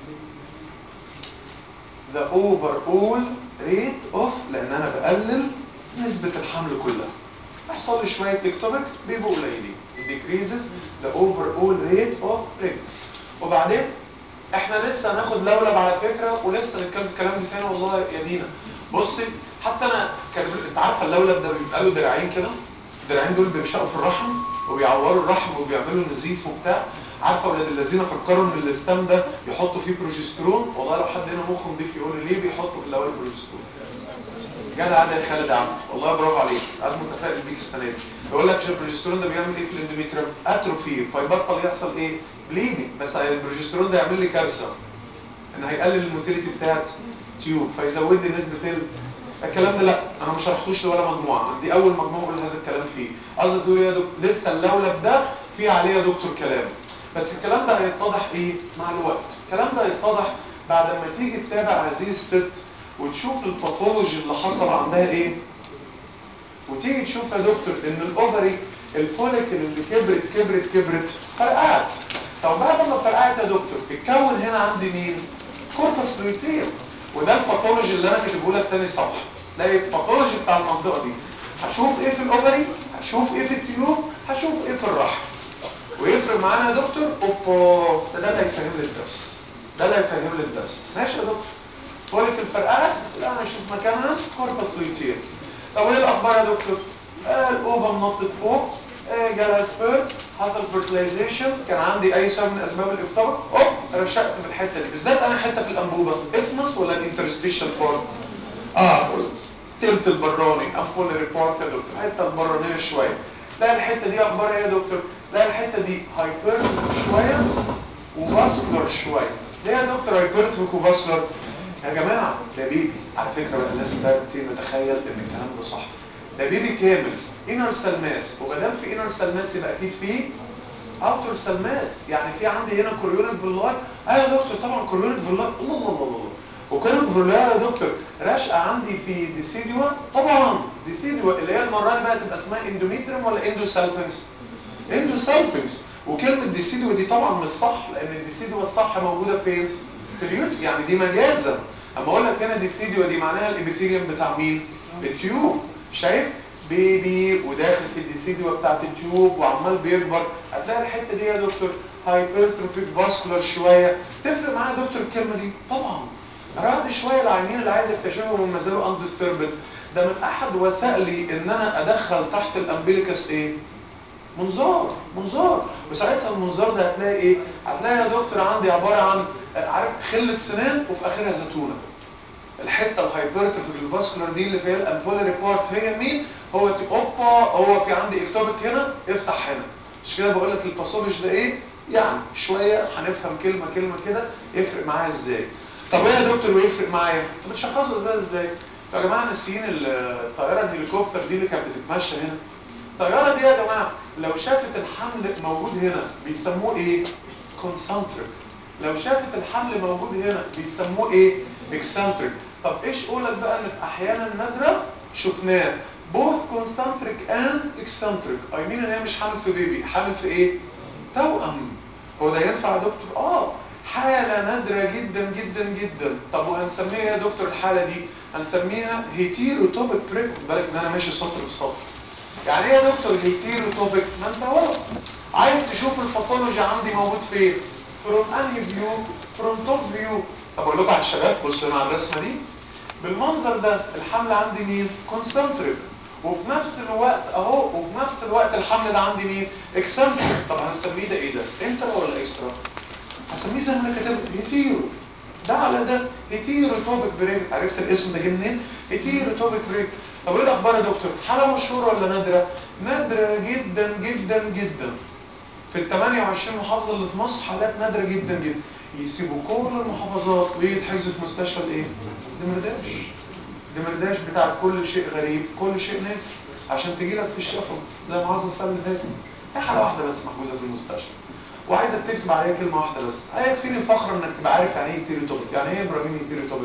the overall rate of لان انا بقلل نسبة الحمل كلها يحصل لي شوية تكتوبك بيبقوا قليلين it decreases the overall rate of pregnancy وبعدين احنا لسه هناخد لولب على فكرة ولسه نتكلم الكلام ده تاني والله يا دينا بصي حتى انا كان انت عارفه اللولب ده بيبقى له دراعين كده الدراعين دول بيرشقوا في الرحم وبيعوروا الرحم وبيعملوا نزيف وبتاع عارفه ولاد الذين فكروا ان الاستام ده يحطوا فيه بروجسترون والله لو حد هنا مخه نضيف يقول لي ليه بيحطوا في الاول بروجسترون جدع ده يا خالد عم والله برافو عليك قاعد متفائل بيك السنه دي يقول لك البروجسترون ده بيعمل ايه في الاندوميتريوم اتروفي فيبطل يحصل ايه بليدنج بس البروجسترون ده يعمل لي كارثه ان هيقلل الموتيليتي بتاعت تيوب فيزود لي نسبه ال الكلام ده لا انا ما شرحتوش لولا مجموعه دي اول مجموعه اقول هذا الكلام فيه قصدي تقول يا دكتور لسه اللولب ده فيه عليه يا دكتور كلام بس الكلام ده هيتضح ايه مع الوقت الكلام ده هيتضح بعد ما تيجي تتابع هذه الست وتشوف الباثولوجي اللي حصل عندها ايه وتيجي تشوف يا دكتور ان الاوفري الفوليكل اللي كبرت كبرت كبرت فرقعت طب بعد ما فرقعت يا دكتور اتكون هنا عندي مين كوربس لوتير وده الباثولوجي اللي انا كاتبه لك تاني صفحه تلاقي الباثولوجي بتاع المنطقه دي هشوف ايه في الاوفري هشوف ايه في التيوب هشوف ايه في الرحم ويفرق معانا يا دكتور اوبا ده ده اللي هيفهم لي الدرس ده اللي هيفهم لي الدرس ماشي يا دكتور فوليك الفرقعه لا انا اشوف مكانها كوربس لوتير طب ايه الاخبار يا دكتور آه الاوفا نطت فوق آه جالها سبير حصل فيرتلايزيشن كان عندي اي سبب من اسباب الاكتوبر اوب رشقت في الحته دي بالذات انا حته في الانبوبه اثمس ولا الانترستيشن بارت اه تلت البراني امبول ريبورت يا دكتور الحته البرانيه شويه لا الحته دي اخبارها ايه يا دكتور لا الحته دي هايبر شويه وفاسكولار شويه ليه يا دكتور هايبرتروك وفاسكولار يا جماعه ده بيبي على فكره بقى لازم بقى نتخيل ان الكلام ده صح ده بيبي كامل انر سلماس وما دام في انر سلماس يبقى اكيد في اوتر سلماس يعني في عندي هنا كوريونيك فيلاي ايوه يا دكتور طبعا كوريونيك فيلاي الله الله الله الله وكوريونيك فيلاي يا دكتور راشقه عندي في ديسيدوا طبعا ديسيدوا اللي هي المره دي بقى تبقى اسمها اندوميتريوم ولا اندوسالفنس اندوسالفنس وكلمه ديسيدوا دي طبعا مش صح لان الديسيدوا الصح موجوده فين في اليوت يعني دي مجازا اما اقول لك هنا ديسيدوا دي معناها الابيثيليوم بتاع مين التيوب شايف بيبي وداخل في الديسيدوا بتاعت التيوب وعمال بيكبر هتلاقي الحته دي يا دكتور هايبرتروفيك فاسكولار شويه تفرق معايا يا دكتور الكلمه دي طبعا رد شويه العينين اللي عايز اكتشفهم وما زالوا اندستربد ده من احد وسائلي ان انا ادخل تحت الامبليكس ايه منظار منظار وساعتها المنظار ده هتلاقي ايه هتلاقي يا دكتور عندي عباره عن عارف خله سنان وفي اخرها زيتونه الحته الهايبرتروفيك الفاسكولار دي اللي فيها الامبولاري بارت هي مين هو اوبا هو في عندي اكتوبك هنا افتح هنا مش كده بقول لك الباثولوجي ده ايه يعني شويه هنفهم كلمه كلمه كده يفرق معايا ازاي طب ايه يا دكتور ويفرق معايا طب بتشخصوا ازاي ازاي يا جماعه ناسيين الطياره الهليكوبتر دي اللي كانت بتتمشى هنا الطياره دي يا جماعه لو شافت الحمل موجود هنا بيسموه ايه كونسنتريك لو شافت الحمل موجود هنا بيسموه ايه اكسنتريك طب ايش قولك بقى ان في احيانا نادره شفناه both concentric and eccentric اي مين ان هي مش حامل في بيبي حامل في ايه توأم هو ده ينفع يا دكتور اه حالة نادرة جدا جدا جدا طب وهنسميها يا دكتور الحالة دي هنسميها هيتيروتوبيك بريك بالك ان انا ماشي سطر بسطر يعني ايه يا دكتور هيتيروتوبيك ما انت هو عايز تشوف الباثولوجي عندي موجود فين فروم انهي فيو فروم توب فيو طب اقول لكم على الشباب بصوا هنا على الرسمه دي بالمنظر ده الحمل عندي مين كونسنتريك وفي نفس الوقت اهو وفي نفس الوقت الحمل ده عندي مين اكسنتريك طب هنسميه ده ايه ده انترا ولا اكسترا هسميه زي ما انا كتبت هيتيرو ده على ده هيتيروتوبيك بريك عرفت الاسم ده جه منين هيتيروتوبيك بريك طب ايه الاخبار يا دكتور حاله مشهوره ولا نادره نادره جدا جدا جدا في ال 28 محافظه اللي في مصر حالات نادره جدا جدا يسيبوا كل المحافظات ويتحجزوا في مستشفى الايه دمرداش دمرداش بتاع كل شيء غريب كل شيء نادر عشان تجي لك في الشفا زي ما حصل السنه اللي فاتت هي حاله واحده بس محجوزه في المستشفى وعايزك تكتب عليها كلمه واحده بس هيكفيني فخر انك تبقى عارف يعني ايه تيريتوبيك يعني ايه ابراهيم تيريتوبيك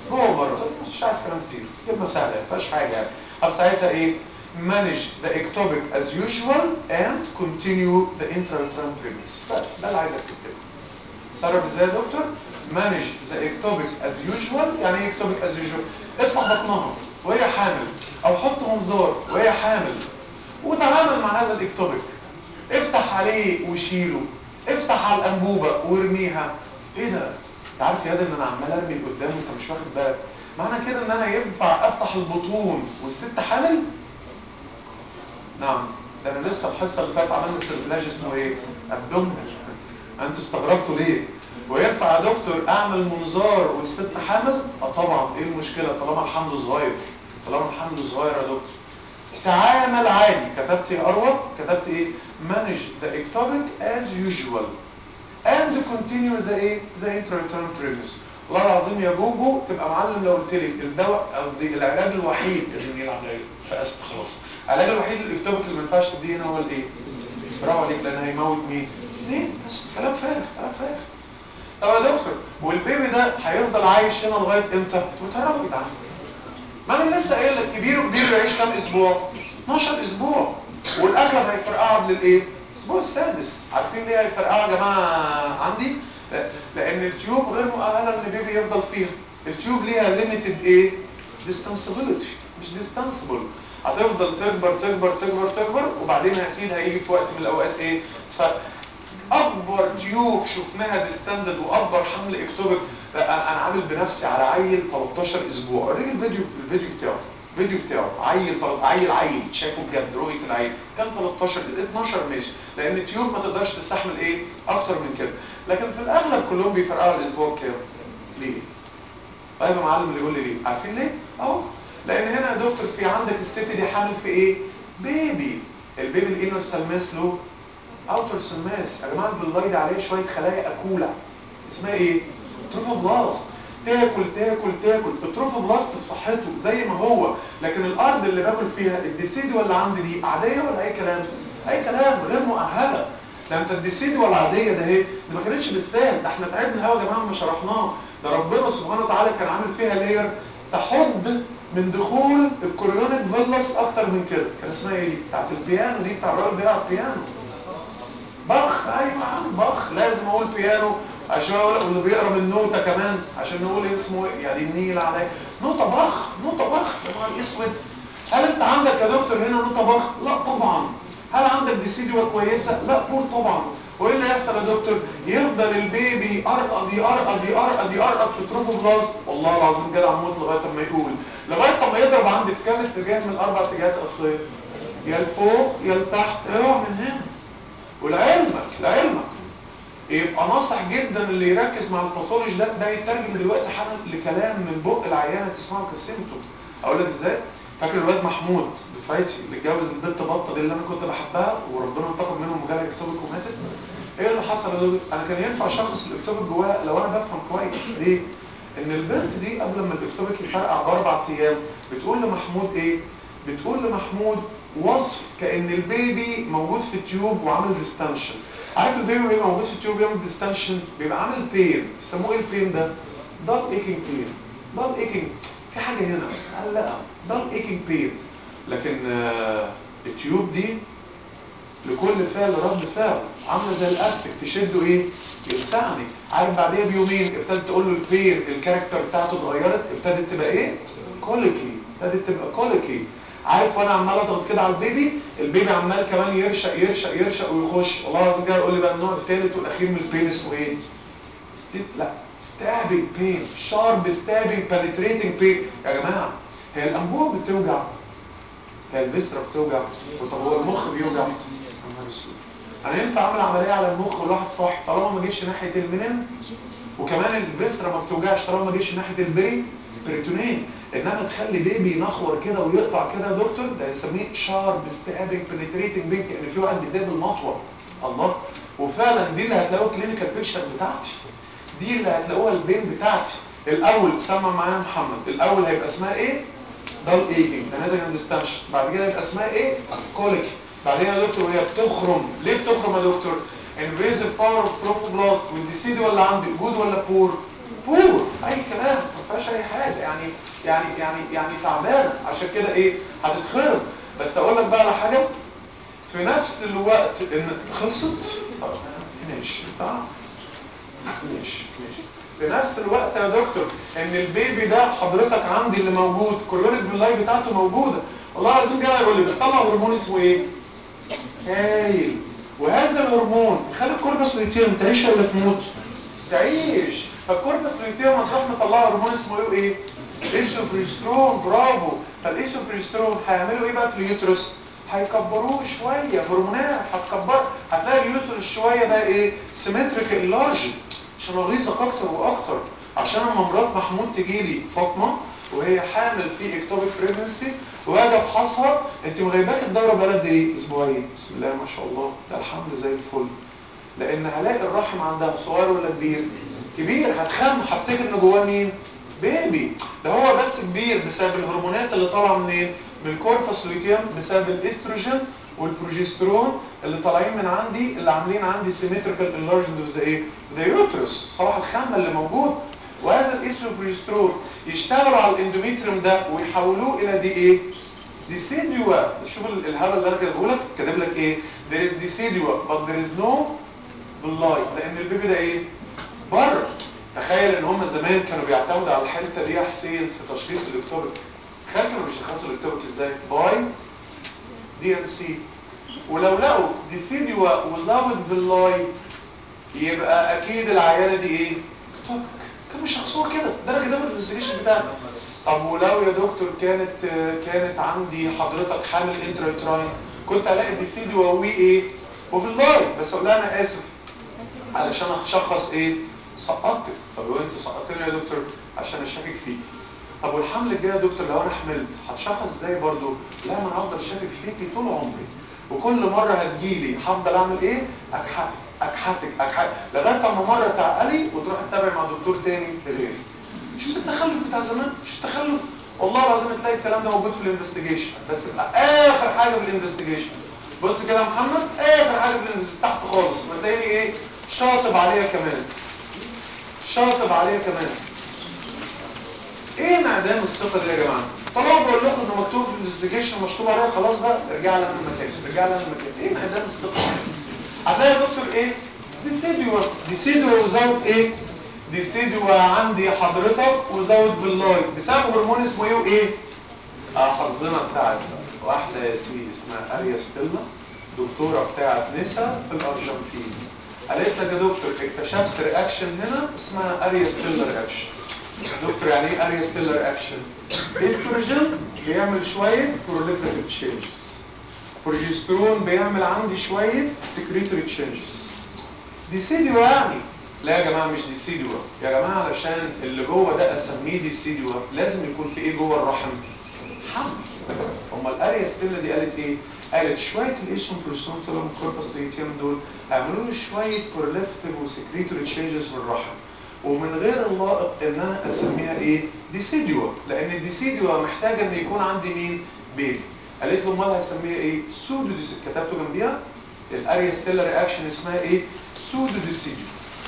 جوه بره مش عايز كلام كتير كلمه سهله ما فيهاش حاجه يعني طب ساعتها ايه manage the ectopic as usual and continue the intrauterine pregnancy بس ده اللي عايزك تكتبه تصرف ازاي يا دكتور manage the ectopic as usual يعني ايه ectopic as usual افتح بطنها وهي حامل او حط منظار وهي حامل وتعامل مع هذا الاكتوبيك افتح عليه وشيله افتح على الانبوبه وارميها ايه ده انت عارف يا ده ان انا عمال ارمي لقدام وانت مش واخد بالك معنى كده ان انا ينفع افتح البطون والست حامل نعم ده انا لسه الحصه اللي فاتت عملنا استرلاج اسمه ايه ابدومنال انتوا استغربتوا ليه وينفع يا دكتور اعمل منظار والست حامل اه طبعا ايه المشكله طالما الحمل صغير طالما الحمل صغير يا دكتور تعامل عادي كتبت يا اروى كتبت ايه manage the ectopic as usual and continue the ايه the intrauterine pregnancy والله العظيم يا جوجو تبقى معلم لو قلت لي الدواء قصدي العلاج الوحيد اللي يلعب عليه فقست خلاص العلاج الوحيد للاكتوبك اللي ما ينفعش تديه هنا هو الايه برافو عليك لان هيموت مين ليه بس كلام فارغ كلام فارغ طب يا دكتور والبيبي ده هيفضل عايش هنا لغايه امتى وتهربوا يا جدعان ما انا لسه قايل لك كبير وكبير يعيش كام اسبوع 12 اسبوع والاغلب هيفرقعوا للايه الاسبوع السادس عارفين ليه هيفرقعوا يا جماعه عندي لان التيوب غير مؤهله ان البيبي يفضل فيها التيوب ليها ليميتد ايه ديستانسبيلتي مش ديستانسبل هتفضل تكبر تكبر تكبر تكبر وبعدين اكيد هيجي في وقت من الاوقات ايه فاكبر تيوب شفناها ديستندد واكبر حمل اكتوبك انا عامل بنفسي على عيل 13 اسبوع اوريك الفيديو الفيديو بتاعه الفيديو بتاعه عيل عيل عيل شايفه بجد رؤيه العيل كان 13 12 ماشي لان التيوب ما تقدرش تستحمل ايه اكتر من كده لكن في الاغلب كلهم بيفرقعوا الاسبوع كام ليه طيب يا معلم اللي يقول لي ليه عارفين ليه اهو لان هنا يا دكتور في عندك الست دي حامل في ايه بيبي البيبي الانر سلماس له اوتر سلماس يا جماعه البلايد عليه شويه خلايا اكوله اسمها ايه تروفوبلاست تاكل تاكل تاكل التروفوبلاست في صحته زي ما هو لكن الارض اللي باكل فيها الديسيدي ولا عندي دي عاديه ولا اي كلام اي كلام غير مؤهله ده انت الديسيدي ولا العاديه ده اهي دي ما كانتش بالسهل ده احنا تعبنا قوي يا جماعه ما شرحناه ده ربنا سبحانه وتعالى كان عامل فيها لاير تحد من دخول الكوريونيك فيلس اكتر من كده كان اسمها ايه دي بتاعت البيانو دي بتاع الراجل بيلعب بيانو بخ ايوه يا عم بخ لازم اقول بيانو عشان اقول واللي بيقرا من نوته كمان عشان نقول اسمه ايه يعني النيل عليه نوته بخ نوته بخ يا نهار اسود هل انت عندك يا دكتور هنا نوته بخ لا طبعا هل عندك ديسيديو كويسه لا بور طبعا وايه اللي يحصل يا دكتور يفضل البيبي يرقد يرقد يرقد يرقد في تروفوبلاست والله العظيم جدع موت لغايه ما يقول لغايه ما يضرب عندي في كام اتجاه من الاربع اتجاهات الاصليه يا لفوق يا لتحت اوعى من هنا ولعلمك لعلمك يبقى ناصح جدا اللي يركز مع الباثولوجي ده ده يترجم دلوقتي حالا لكلام من بق العيانه تسمعه كسيمتوم اقول لك ازاي فاكر الواد محمود دفعتي اللي اتجوز البنت بطه دي اللي انا كنت بحبها وربنا انتقم منهم وجالها اكتوبك وماتت ايه اللي حصل يا دكتور انا كان ينفع اشخص الاكتوبك جواها لو انا بفهم كويس ليه ان البنت دي قبل ما الاكتوبك يفرقع باربع ايام بتقول لمحمود ايه بتقول لمحمود وصف كان البيبي موجود في التيوب وعامل ديستنشن عارف البيبي بيبقى موجود في التيوب بيعمل ديستنشن بيبقى عامل بين بيسموه ايه البين ده دال ايكينج بين دال ايكينج في حاجه هنا لا دال ايكينج بين لكن آه التيوب دي لكل فعل رد فعل عامله زي الاستك تشده ايه يلسعني عارف بعديها بيومين ابتدت تقول له البين الكاركتر بتاعته اتغيرت ابتدت تبقى ايه كوليكي ابتدت تبقى كوليكي عارف وانا عمال اضغط كده على البيبي البيبي عمال كمان يرشق يرشق يرشق ويخش والله العظيم جاي يقول لي بقى النوع الثالث والاخير من البين اسمه ايه ستيت لا ستابنج بين شارب ستابنج بنتريتنج بين يا جماعه هي الانبوبه بتوجع هي الفيسرا بتوجع طب هو المخ بيوجع انا ينفع اعمل عمليه على المخ والواحد صاحي طالما ما جيش ناحيه المنن وكمان الفيسرا ما بتوجعش طالما ما جيش ناحيه البري بريتونين انما تخلي بيبي ينخور كده ويقطع كده يا دكتور ده يسميه شارب ستابنج بنتريتنج بيت يعني في واحد بيديه بالمطوه الله وفعلا دي اللي هتلاقوها كلينيكال بيكشر بتاعتي دي اللي هتلاقوها البين بتاعتي الاول سمع معايا محمد الاول هيبقى اسمها ايه دال ايجنج ناتج ديستانشن بعد كده هيبقى اسمها ايه كوليك بعدين يا دكتور وهي بتخرم ليه بتخرم يا دكتور انفيزيف باور اوف تروفوبلاست والديسيدي ولا عندي جود ولا بور بور اي كلام ما فيهاش اي حاجه يعني يعني يعني يعني تعبانه عشان كده ايه هتتخرب بس اقول لك بقى على حاجه في نفس الوقت ان خلصت طب ماشي طب ماشي ماشي في نفس الوقت يا دكتور ان البيبي ده حضرتك عندي اللي موجود كلونيك باللاي بتاعته موجوده والله العظيم جاي يقول لي بتطلع هرمون اسمه ايه هايل وهذا الهرمون يخلي الكوربس لوتيوم تعيش ولا تموت تعيش فالكوربس لوتيوم هتروح مطلعه هرمون اسمه ايه وايه ايسوبريسترون برافو فالايسوبريسترون هيعملوا ايه بقى في اليوترس هيكبروه شويه هرمونات هتكبر هتلاقي اليوترس شويه بقى ايه سيمتريك اللارج عشان اغيظك اكتر واكتر عشان اما مرات محمود تجي لي فاطمه وهي حامل في اكتوبيك بريجنسي واجي افحصها انت مغيباك الدوره بقى قد ايه اسبوعين بسم الله ما شاء الله ده الحمل زي الفل لان هلاقي الرحم عندها صغير ولا كبير كبير هتخم هفتكر ان جواه مين بيبي ده هو بس كبير بسبب الهرمونات اللي طالعه منين من الكوربس لوتيوم بسبب الاستروجين والبروجسترون اللي طالعين من عندي اللي عاملين عندي سيمتريكال انلارجمنت زي ايه ده يوترس صلاح الخامه اللي موجود وهذا الايسوبريسترون يشتغلوا على الاندوميتريوم ده ويحولوه الى دي ايه ديسيديوا شوف الهبل اللي انا كاتبه لك كاتب لك ايه there is decidua but there is no باللاي لان البيبي ده ايه بره تخيل ان هم زمان كانوا بيعتمدوا على الحته دي يا حسين في تشخيص الاكتوبيك تخيل كانوا بيشخصوا الاكتوبيك ازاي باي دي ان سي ولو لقوا ديسيديوا وزود باللاي يبقى اكيد العيانه دي ايه اكتوبيك كانوا بيشخصوها كده ده انا كده من الانفستيجيشن بتاعنا طب ولو يا دكتور كانت كانت عندي حضرتك حامل انترايتراين كنت الاقي ديسيديوا وي ايه وباللاي بس اقول لها انا اسف علشان اشخص ايه سقطتك طب لو انت سقطتني يا دكتور عشان اشكك فيك طب والحمل الجاي يا دكتور لو انا حملت هتشخص ازاي برضو لا ما انا هفضل شاكك فيكي طول عمري وكل مره هتجيلي هفضل اعمل ايه اكحتك اكحتك اكحتك لغايه اما مره تعقلي وتروح تتابع مع دكتور تاني غيري شفت التخلف بتاع زمان مش التخلف والله العظيم تلاقي الكلام ده موجود في الانفستيجيشن بس بقى اخر حاجه في الانفستيجيشن بص كده يا محمد اخر حاجه في الانفستيجيشن تحت خالص وتلاقيني ايه شاطب عليها كمان شاطب عليها كمان ايه انعدام الثقه دي يا جماعه طالما بقول لكم انه مكتوب في الانفستيجيشن مشطوب عليها خلاص بقى ارجع لها المكان ارجع لها المكان ايه انعدام الثقه هتلاقي يا دكتور ايه ديسيديوا ديسيديوا وزود ايه ديسيديوا عندي حضرتك وزود باللاي بسبب هرمون اسمه ايه وايه اه حظنا بتاع واحده يا سيدي اسمها اريا ستيلا دكتوره بتاعت نسا في الارجنتين قالت لك يا دكتور اكتشفت رياكشن هنا اسمها اريا ستيلا رياكشن دكتور يعني ايه اريا ستيلا رياكشن استروجين بيعمل شويه بروليفريتيف تشينجز بروجسترون بيعمل عندي شويه سكريتوري تشينجز ديسيديوا يعني لا يا جماعه مش ديسيديوا يا جماعه علشان اللي جوه ده اسميه ديسيديوا لازم يكون في ايه جوه الرحم حمل امال الاريا ستيلا دي قالت ايه قالت شويه الايشن بروستون طلعوا من الكوربس ليتيوم دول عملوا لي شويه كورليفتيف وسكريتوري تشينجز في الرحم ومن غير اللائق ان انا اسميها ايه ديسيديوا لان الديسيديوا محتاجه ان يكون عندي مين بيبي قالت له امال هسميها ايه سودو ديسيديوا كتبته جنبيها الاريا ستيلا رياكشن اسمها ايه سودو ديسيديوا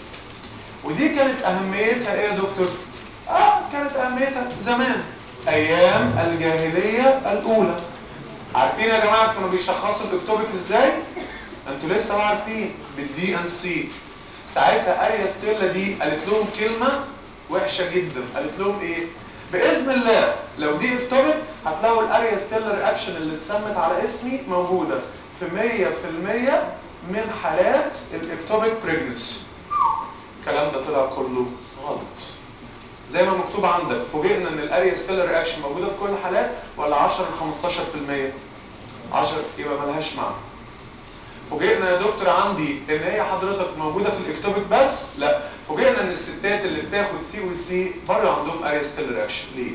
ودي كانت اهميتها ايه يا دكتور اه كانت اهميتها زمان ايام الجاهليه الاولى عارفين يا جماعه كانوا بيشخصوا الاكتوبيك ازاي انتوا لسه عارفين بالدي ان سي ساعتها اريا ستيلا دي قالت لهم كلمه وحشه جدا قالت لهم ايه باذن الله لو دي اكتوبيك هتلاقوا الاريا ستيلا رياكشن اللي اتسمت على اسمي موجوده في 100% من حالات الاكتوبيك بريجنسي الكلام ده طلع كله غلط زي ما مكتوب عندك فوجئنا ان الاريا ستيلا رياكشن موجوده في كل الحالات ولا 10 ل 15% 10 يبقى ملهاش معنى فوجئنا يا دكتور عندي ان هي حضرتك موجوده في الاكتوبيك بس لا فوجئنا ان الستات اللي بتاخد سي والسي برضه عندهم اريا ستيلا رياكشن ليه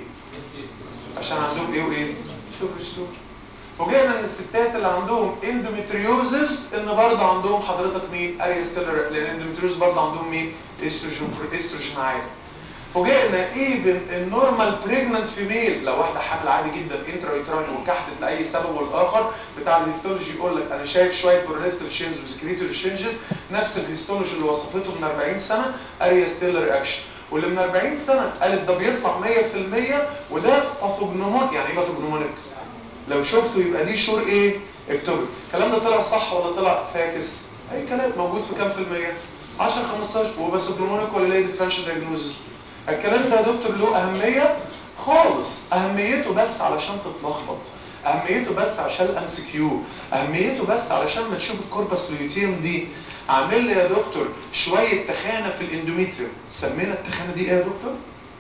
عشان عندهم ايه وايه سوبر فوجئنا ان الستات اللي عندهم اندوميتريوزس ان برضه عندهم حضرتك مين اريا ستيلا لان الاندوميتريوز برضه عندهم مين استروجين استروجين عالي فوجئنا ايفن النورمال بريجننت فيميل لو واحده حامل عادي جدا انترا يوتراين وكحتت لاي سبب والاخر بتاع الهيستولوجي يقول لك انا شايف شويه بروليفتيف تشينجز وسكريتوري تشينجز نفس الهيستولوجي اللي وصفته من 40 سنه اريا ستيلا رياكشن واللي من 40 سنه قالت ده بيطلع 100% وده باثوجنومون يعني ايه باثوجنومونيك لو شفته يبقى دي شور ايه اكتوبر الكلام ده طلع صح ولا طلع فاكس اي كلام موجود في كام في المية 10 15 هو بس جلومونيك ولا ليه ديفرنشال دايجنوز الكلام ده يا دكتور له اهميه خالص اهميته بس علشان تتلخبط اهميته بس عشان الام سي كيو اهميته بس علشان ما تشوف الكوربس لوتيوم دي عامل لي يا دكتور شويه تخانه في الاندوميتريوم سمينا التخانه دي ايه يا دكتور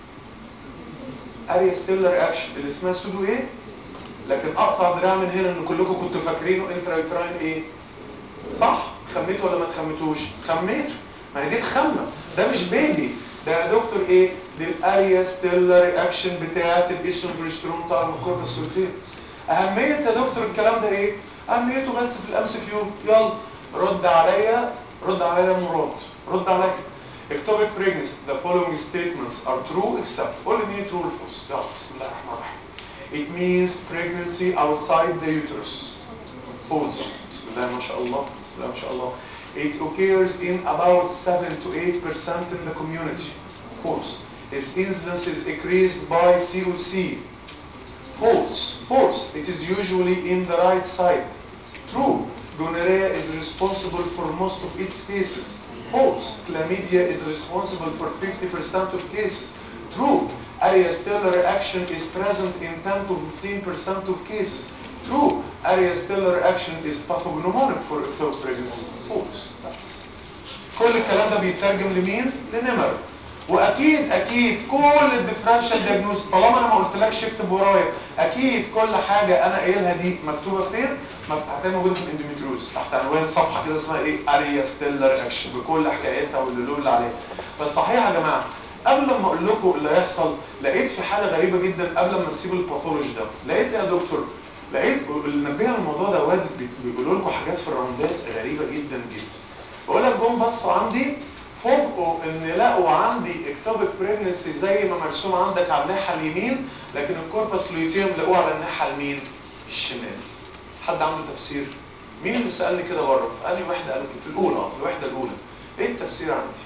اريا ستيلر اكشن اللي اسمها سودو ايه لكن اقطع دراع من هنا ان كلكم كنتوا فاكرينه انترايتراين ايه صح خميته ولا ما تخميتوش خميت ما هي دي الخمه ده مش بيبي ده يا دكتور ايه دي الاريا ستيلر رياكشن بتاعه الايسوبرسترون بتاع الكوربس سولتين اهميه يا دكتور الكلام ده ايه اهميته بس في الام سي كيو يلا رد عليا رد عليا يا مراد رد عليا ectopic pregnancy the following statements are true except only need true or false يلا بسم الله الرحمن الرحيم it means pregnancy outside the uterus false بسم الله ما شاء الله بسم الله ما شاء الله it occurs in about 7 to 8 percent in the community false its incidence is increased by COC false false it is usually in the right side true gonorrhea is responsible for most of its cases false chlamydia is responsible for 50% of cases true Ariastellar reaction is present in 10 to 15% of cases true Ariastellar reaction is pathognomonic for ectopic pregnancy false كل الكلام ده بيترجم لمين لنمر واكيد اكيد كل الديفرنشال دياجنوز طالما انا ما قلتلكش اكتب ورايا اكيد كل حاجه انا قايلها دي مكتوبه فين هتلاقيها موجوده في الاندوميتريوز تحت عنوان صفحه كده اسمها ايه اريا ستيلر اكشن بكل حكايتها واللي اللي عليها فالصحيح يا جماعه قبل ما اقول لكم اللي هيحصل لقيت في حاله غريبه جدا قبل ما نسيب الباثولوجي ده لقيت يا دكتور لقيت اللي نبهنا الموضوع ده واد بيقولوا لكم حاجات في الراوندات غريبه جدا جدا بقول لك جم بصوا عندي فوجئوا ان لقوا عندي اكتوبك بريجنسي زي ما مرسوم عندك على الناحيه اليمين لكن الكوربس لوتيوم لقوه على الناحيه اليمين الشمال حد عنده تفسير مين اللي سالني كده بره قال لي واحده قالوا في الاولى في الوحده الاولى ايه التفسير عندي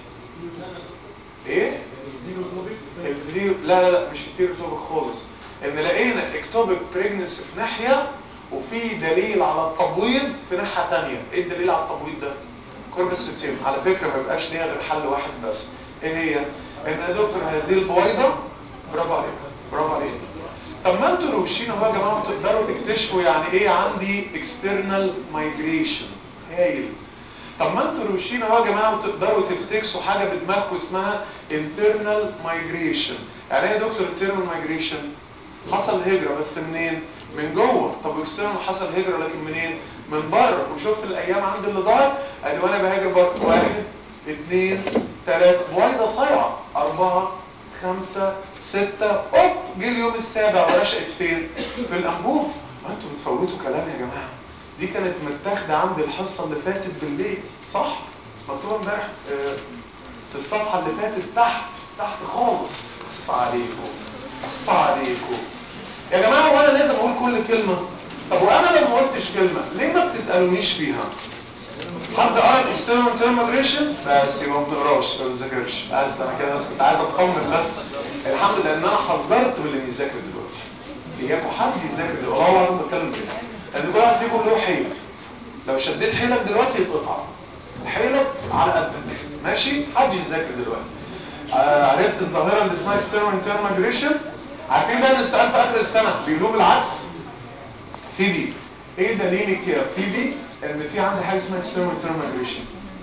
ايه الفيديو لا لا لا مش الفيروتوبك خالص ان لقينا اكتوبك بريجنسي في ناحيه وفي دليل على التبويض في ناحيه ثانيه ايه الدليل على التبويض ده كوربس لوتيوم على فكره ما بيبقاش ليها غير حل واحد بس ايه هي ان يا دكتور هذه البويضه برافو عليك برافو عليك طب ما انتوا روشين اهو يا جماعه تقدروا تكتشفوا يعني ايه عندي اكسترنال مايجريشن هايل طب ما انتوا روشين اهو يا جماعه وتقدروا تفتكسوا حاجه بدماغكم اسمها internal migration يعني ايه يا دكتور internal migration حصل هجره بس منين من جوه طب اكسترنال حصل هجره لكن منين من بره وشفت الايام عند اللي ضاع ادي وانا بهاجر بره واحد اثنين ثلاثه بويضه صايعه اربعه خمسه ستة اوب جه اليوم السابع ورشقت فين في الانبوب ما انتوا بتفوتوا كلام يا جماعه دي كانت متاخده عندي الحصه اللي فاتت بالليل صح مكتوبه امبارح اه في الصفحه اللي فاتت تحت تحت خالص قص عليكم قص عليكم يا جماعه وانا لازم اقول كل كلمه طب وانا لما ما قلتش كلمه ليه ما بتسالونيش فيها حد قرا الاكسترنال تيرم مايجريشن بس يبقى ما بنقراش ما بنذاكرش بس انا كده بس كنت عايز اطمن بس الحمد لله ان انا حذرت من اللي بيذاكر دلوقتي اياكم حد يذاكر دلوقتي والله العظيم بتكلم كده لان كل واحد فيكم له حيل لو شديت حيلك دلوقتي يتقطع حيلك على قدك ماشي حد يذاكر دلوقتي آه عرفت الظاهره اللي اسمها اكسترنال تيرم مايجريشن عارفين بقى ان السؤال في اخر السنه بيقولوه بالعكس فيبي ايه دليلك يا فيبي ان في عندي حاجه اسمها اكسترنال تيرم مايجريشن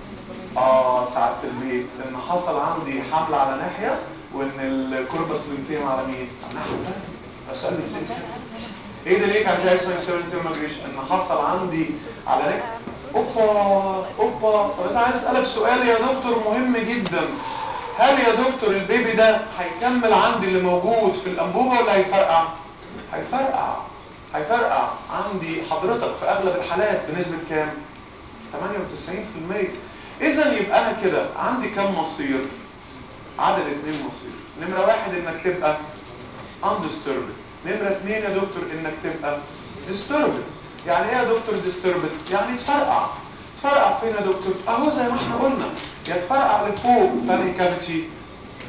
اه سعاده البيت ان حصل عندي حمل على ناحيه وان الكوربس لوتيم على مين على الناحيه الثانيه السؤال بيتسال ايه دليلك على حاجه اسمها اكسترنال تيرم مايجريشن ان حصل عندي على ناحيه اوبا اوبا طب انا عايز اسالك سؤال يا دكتور مهم جدا هل يا دكتور البيبي ده هيكمل عندي اللي موجود في الانبوبه ولا هيفرقع هيفرقع هيفرقع عندي حضرتك في اغلب الحالات بنسبه كام 98% اذا يبقى انا كده عندي كام مصير عدد اثنين مصير نمره واحد انك تبقى undisturbed نمره اثنين يا دكتور انك تبقى disturbed يعني ايه يا دكتور disturbed يعني تفرقع تفرقع فين يا دكتور اهو زي ما احنا قلنا يا تفرقع لفوق فانهي كافيتي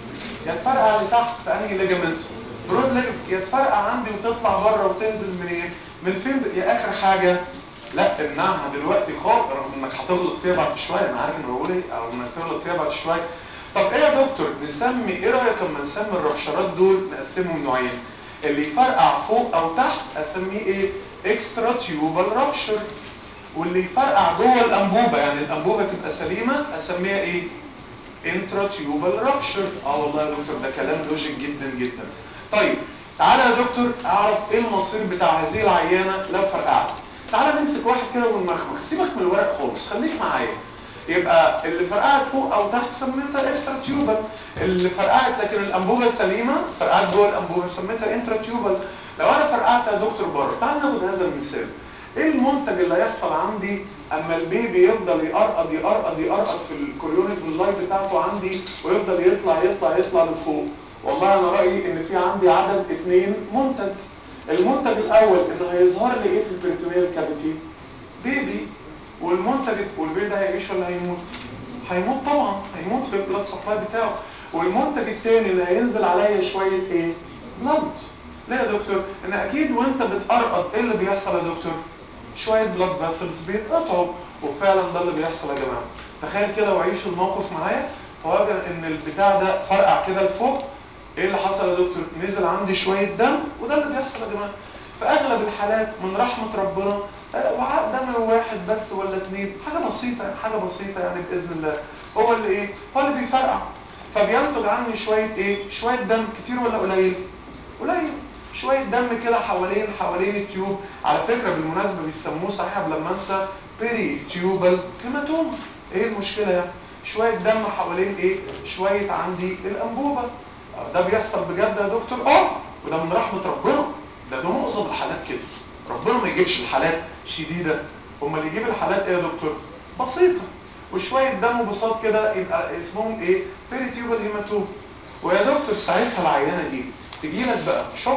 يتفرقع لتحت في انهي ليجمنت برود ليجمنت يتفرقع عندي وتطلع بره وتنزل من ايه من فين يا اخر حاجه لا امنعها دلوقتي خالص رغم انك هتغلط فيها بعد شويه انا عارف انا بقول ايه او انك تغلط فيها بعد شويه طب ايه يا دكتور نسمي ايه رايك اما نسمي الربشرات دول نقسمهم نوعين اللي يفرقع فوق او تحت اسميه ايه اكسترا تيوبال رابشر واللي يفرقع جوه الانبوبه يعني الانبوبه تبقى سليمه اسميها ايه انترا تيوبال رابشر اه والله يا دكتور ده كلام لوجيك جدا جدا طيب تعالى يا دكتور اعرف ايه المصير بتاع هذه العيانه لو فرقعت تعالى نمسك واحد كده ونمخمخ سيبك من الورق خالص خليك معايا يبقى اللي فرقعت فوق او تحت سميتها اكسترا تيوبال اللي فرقعت لكن الانبوبه سليمه فرقعت جوه الانبوبه سميتها انترا تيوبال لو انا فرقعت يا دكتور بره تعال ناخد هذا المثال ايه المنتج اللي هيحصل عندي اما البيبي يفضل يقرقض يقرقض يقرقض في الكوريونيك اللايف بتاعته عندي ويفضل يطلع يطلع يطلع لفوق والله انا رايي ان في عندي عدد اثنين منتج المنتج الاول انه هيظهر لي ايه في البريتونيال كافيتي بيبي والمنتج والبيبي ده هيعيش ولا هيموت هيموت طبعا هيموت في البلاد سبلاي بتاعه والمنتج الثاني اللي هينزل عليا شويه ايه بلاد ليه يا دكتور ان اكيد وانت بتقرقض ايه اللي بيحصل يا دكتور شويه بلاد فاسلز بيتقطعوا وفعلا ده اللي بيحصل يا جماعه تخيل كده وعيش الموقف معايا فوجد ان البتاع ده فرقع كده لفوق ايه اللي حصل يا دكتور نزل عندي شويه دم وده اللي بيحصل يا جماعه في اغلب الحالات من رحمه ربنا وعاء دم واحد بس ولا اثنين حاجه بسيطه حاجه بسيطه يعني باذن الله هو اللي ايه هو اللي بيفرقع فبينتج عني شويه ايه شويه دم كتير ولا قليل قليل شويه دم كده حوالين حوالين التيوب على فكره بالمناسبه بيسموه صحيح قبل ما انسى بيري تيوبال هيماتوما ايه المشكله يعني شويه دم حوالين ايه شويه عندي الانبوبه ده بيحصل بجد يا دكتور اه وده من رحمه ربنا ده ده معظم الحالات كده ربنا ما يجيبش الحالات شديده امال اللي يجيب الحالات ايه يا دكتور بسيطه وشويه دم بساط كده يبقى اسمهم ايه بيري تيوبال هيماتوما ويا دكتور ساعتها العيانه دي تجي لك بقى شوط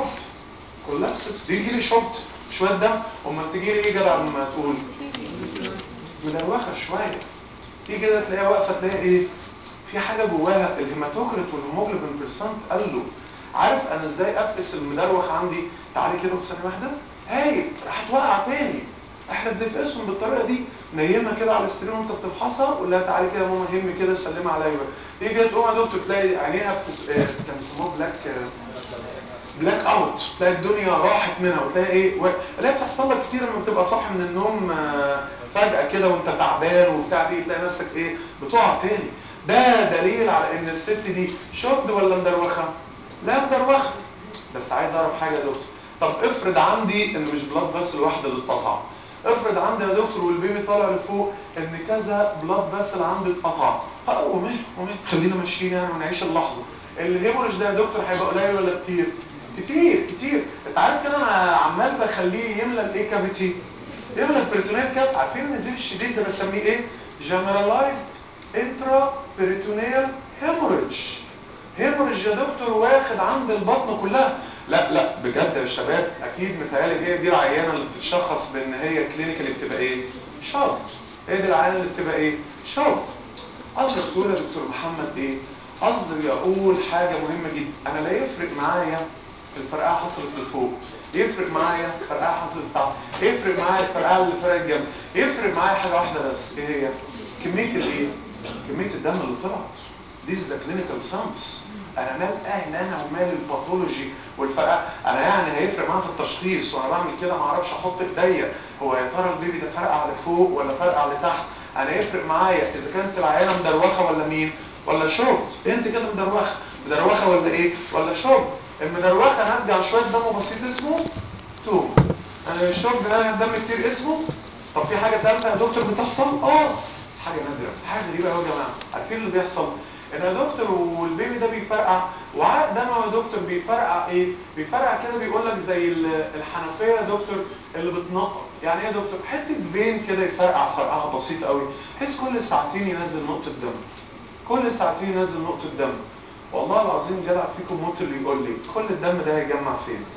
كولابس دي يجي لي شوط شويه دم امال تجي لي ايه جدع لما تقول مدروخه شويه تيجي كده تلاقيها واقفه تلاقي ايه في حاجه جواها الهيماتوكريت والهيموجلوبين بيرسنت قال له عارف انا ازاي افقس المدروخ عندي تعالي كده في ثانيه واحده هاي راح توقع تاني احنا بنفقسهم بالطريقه دي نيمها كده على السرير وانت بتفحصها قول لها تعالي كده يا ماما هم كده سلمي عليا بقى تيجي كده تقوم يا دكتور تلاقي عينيها بتس... آه، كان بيسموها بلاك بلاك اوت تلاقي الدنيا راحت منها وتلاقي ايه و... لا بتحصل لك كتير لما بتبقى صاحي من النوم آه، فجأة كده وانت تعبان وبتاع دي تلاقي نفسك ايه بتقع تاني ده دليل على ان الست دي شد ولا مدروخه لا مدروخه بس عايز اعرف حاجه يا دكتور طب افرض عندي ان مش بلاد فاسل واحده اللي اتقطع افرض عندي يا دكتور والبيبي طالع لفوق ان كذا بلاد فاسل عندي اتقطع اه وماله وماله خلينا ماشيين يعني ونعيش اللحظه الهيموريج ده يا دكتور هيبقى قليل ولا كتير كتير كتير انت عارف كده انا عمال بخليه يملى الايه كافيتي يملى البريتونيال كاب عارفين النزيف الشديد ده بسميه ايه جنرالايزد انترا بريتونيال هيموريج هيموريج يا دكتور واخد عند البطن كلها لا لا بجد يا شباب اكيد متهيألي هي دي العيانه اللي بتتشخص بان هي كلينيكالي بتبقى ايه شرط هي دي العيانه اللي بتبقى ايه شرط قصدك تقول يا دكتور محمد ايه قصدي اقول حاجه مهمه جدا انا لا يفرق معايا الفرقعه حصلت لفوق يفرق معايا الفرقعه حصلت تحت يفرق معايا الفرقعه اللي فرقت جنب يفرق معايا حاجه واحده بس ايه هي كميه الايه كميه الدم اللي طلعت دي ذا كلينيكال ساينس انا مال اهل انا ومال الباثولوجي والفرقعه انا يعني هيفرق معايا في التشخيص وانا بعمل كده ما اعرفش احط ايديا هو يا ترى البيبي ده فرقع لفوق ولا فرقع لتحت انا يفرق معايا اذا كانت العيانه مدروخه ولا مين ولا شرب انت كده مدروخه مدروخه ولا ايه ولا شرب المدروخه هرجع شويه دم بسيط اسمه توم انا الشرب ده دم كتير اسمه طب في حاجه ثالثه يا دكتور بتحصل اه بس حاجه نادره حاجه غريبه قوي يا جماعه عارفين اللي بيحصل ان يا دكتور والبيبي ده بيفرقع وعرق دمه يا دكتور بيفرقع ايه بيفرقع كده بيقول لك زي ال- الحنفيه يا دكتور اللي بتنقط يعني ايه يا دكتور حته فين كده يفرقع فرقعه بسيطه قوي بحيث كل ساعتين ينزل نقطه دم كل ساعتين ينزل نقطه دم والله العظيم جدع فيكم موت اللي يقول لي كل الدم ده هيجمع فين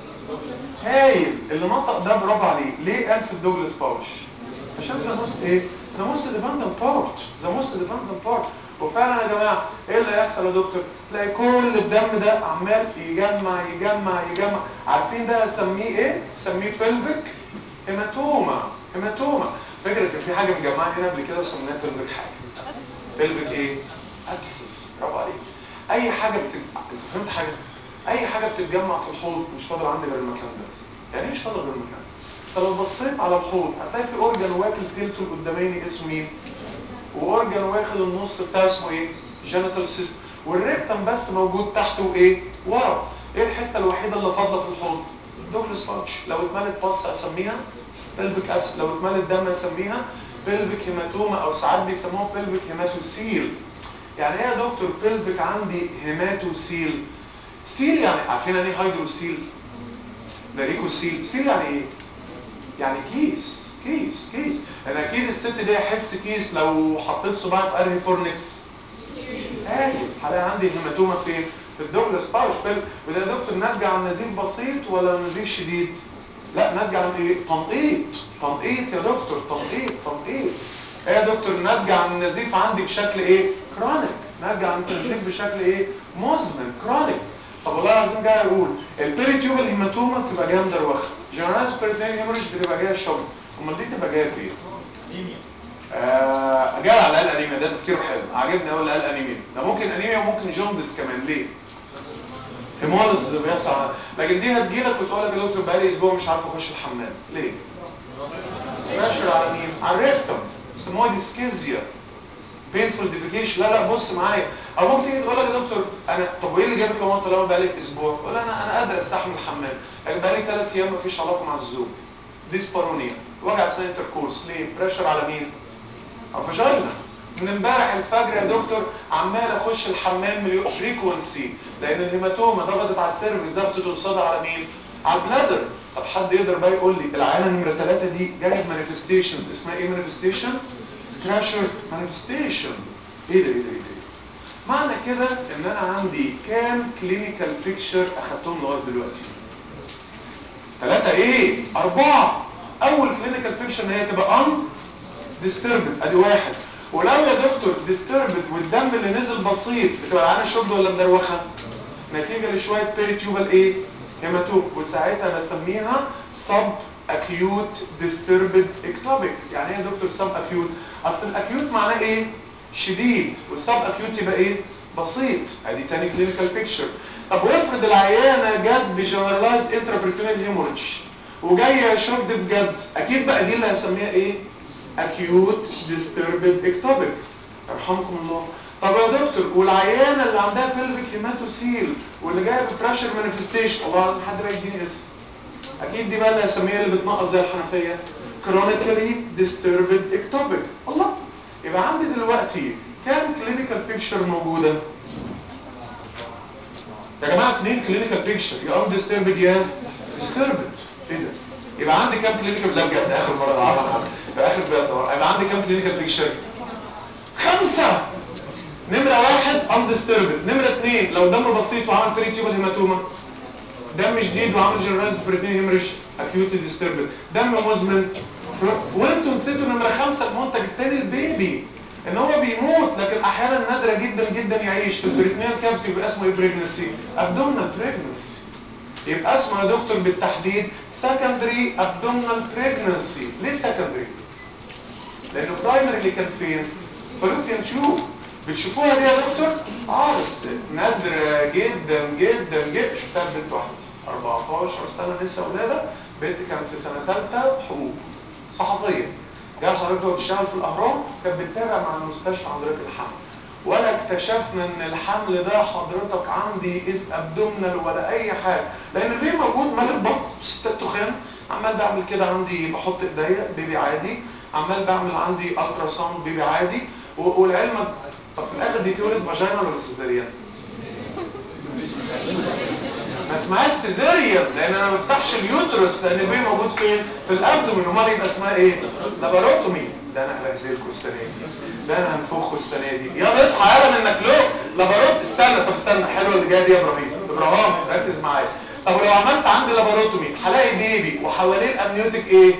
هايل اللي نطق ده برافو عليه ليه قال في الدوجلاس باوش عشان ذا موست ايه ذا موست ديبندنت بارت ذا موست ديبندنت بارت وفعلا يا جماعه ايه اللي هيحصل يا دكتور تلاقي كل الدم ده عمال يجمع يجمع يجمع عارفين ده اسميه ايه اسميه بلفيك هيماتوما هيماتوما فكره ان في حاجه مجمعه هنا قبل كده وسميناها بلفيك حاجه بلفيك ايه ابسس برافو عليك اي حاجه بتبقى انت فهمت حاجه اي حاجه بتتجمع في الحوض مش فاضل عندي غير المكان ده يعني ايه مش فاضل غير المكان ده فلو بصيت على الحوض هتلاقي في اورجن واكل تلته القداماني اسمه مين واورجن واخد النص بتاعه اسمه ايه جينيتال سيستم والريكتم بس موجود تحته ايه ورا ايه الحته الوحيده اللي فاضله في الحوض دوكلس فانش لو اتملت بص اسميها بلفيك ابس لو اتملت دم اسميها بلفيك هيماتوما او ساعات بيسموها بلفيك هيماتوسيل يعني ايه يا دكتور بلفيك عندي هيماتوسيل سيل يعني عارفين يعني ايه هيدروسيل باريكوسيل سيل يعني ايه يعني كيس كيس كيس انا اكيد الست دي هحس كيس لو حطيت صباعي في انهي فورنكس هاي هلاقي عندي هيماتوما فين في الدوجلاس باوش فيلم وده يا دكتور ناتجه عن نزيف بسيط ولا نزيف شديد لا ناتجه عن ايه تنقيط تنقيط يا دكتور تنقيط تنقيط ايه يا دكتور ناتجه عن نزيف عندي بشكل ايه كرونيك ناتجه عن نزيف بشكل ايه مزمن كرونيك طب والله العظيم جاي اقول البيريتيوبال هيماتوما بتبقى جايه مدروخه جنرالايز بيريتيوبال هيموريج بتبقى جايه شغل امال دي تبقى جايه بايه انيميا آه جاي على الاقل انيميا ده تفكيره حلو عاجبني اقول الاقل انيميا ده ممكن انيميا وممكن جوندس كمان ليه هيموليز بيحصل لكن دي هتجيلك وتقول لك يا دكتور بقالي اسبوع مش عارف اخش الحمام ليه بريشر على مين على الريكتم بيسموها ديسكيزيا بينفول ديفيكيشن لا لا بص معايا او ممكن تيجي تقول لك يا دكتور انا طب وايه اللي جابك لو طالما بقالك اسبوع تقول انا انا قادر استحمل الحمام لكن بقالي ثلاث ايام مفيش علاقه مع الزوج ديسبارونيا وجع اثناء التركوز ليه بريشر على مين على فاجينا من امبارح الفجر يا دكتور عمال اخش الحمام مليون فريكونسي لان الهيماتوما ضغطت على السيرفس ضغطت الصدى على مين على البلادر طب حد يقدر بقى يقول لي العينه نمره ثلاثة دي جايه مانيفستيشنز اسمها ايه مانيفستيشن كراشر مانيفستيشن ايه ده ايه ده ايه ده معنى كده ان انا عندي كام كلينيكال بيكتشر اخدتهم لغايه دلوقتي ثلاثة ايه اربعة اول كلينيكال بيكتشر ان هي تبقى ان ديستربد ادي واحد ولو يا دكتور ديستربد والدم اللي نزل بسيط بتبقى العينه شرب ولا مدروخه نتيجه لشويه بيريتيوبال ايه هيماتوم وساعتها بسميها سب اكيوت ديستربد اكتوبيك يعني ايه يا دكتور سب اكيوت اصل الاكيوت معناه ايه شديد والسب اكيوت يبقى ايه بسيط ادي تاني كلينيكال بيكتشر طب وافرض العيانه جت بجنرالايز انترابريتونيال هيموريدج وجايه شد بجد اكيد بقى دي اللي هسميها ايه acute disturbed ectopic ارحمكم الله طب يا دكتور والعيانه اللي عندها pelvic هيماتوسيل واللي جايه ببريشر مانيفستيشن الله لازم حد بقى يديني اسم اكيد دي بقى اللي هسميها اللي بتنقط زي الحنفيه chronically disturbed ectopic الله يبقى عندي دلوقتي كام كلينيكال بيكتشر موجوده يا جماعه اثنين كلينيكال بيكتشر يا ام ديستربد يا ديستربد ايه ده يبقى عندي كام كلينيكال لا بجد اخر مره العبها في اخر بجد يبقى عندي كام كلينيكال بيكتشر خمسه نمره واحد اندستربد نمره اثنين لو دم بسيط وعمل بريتيوبال هيماتوما دم شديد وعمل جنرايز بريتين هيمرش اكيوت ديستربد دم مزمن وانتم نسيتوا نمره خمسه المنتج الثاني البيبي ان هو بيموت لكن احيانا نادره جدا جدا يعيش في البريتنيال كافيتي يبقى اسمه ايه بريجنسي ابدومينال بريجنسي يبقى اسمه يا دكتور بالتحديد سكندري ابدومينال بريجنسي ليه سكندري لانه برايمري اللي كان فين فلوبيان تيوب بتشوفوها دي يا دكتور اه بس نادرة جدا جدا جدا شفتها بنت واحدة 14 سنة لسه ولادة بنت كانت في سنة ثالثة حبوب صحفية جات حضرتك وتشتغل في الاهرام كانت بتتابع مع المستشفى حضرتك الحمل ولا اكتشفنا ان الحمل ده حضرتك عندي از ابدومنال ولا اي حاجه لان البيبي موجود مال البطن ست تخان عمال بعمل كده عندي بحط ايديا بيبي عادي عمال بعمل عندي الترا ساوند بيبي عادي ولعلمك طب في الاخر دي تولد فاجينال ولا سيزاريان؟ ما اسمهاش سيزاريان لان انا ما بفتحش اليوترس لان البيبي موجود فين؟ في الابدومين امال يبقى اسمها ايه؟ لاباروتومي ده انا هبهدلكوا السنه دي ده انا هنفخه السنه دي يلا اصحى يلا منك لو لاباروت استنى طب استنى حلوه اللي جايه دي يا ابراهيم ابراهيم ركز معايا طب لو عملت عندي لاباروتومي هلاقي بيبي وحواليه الامنيوتيك ايه؟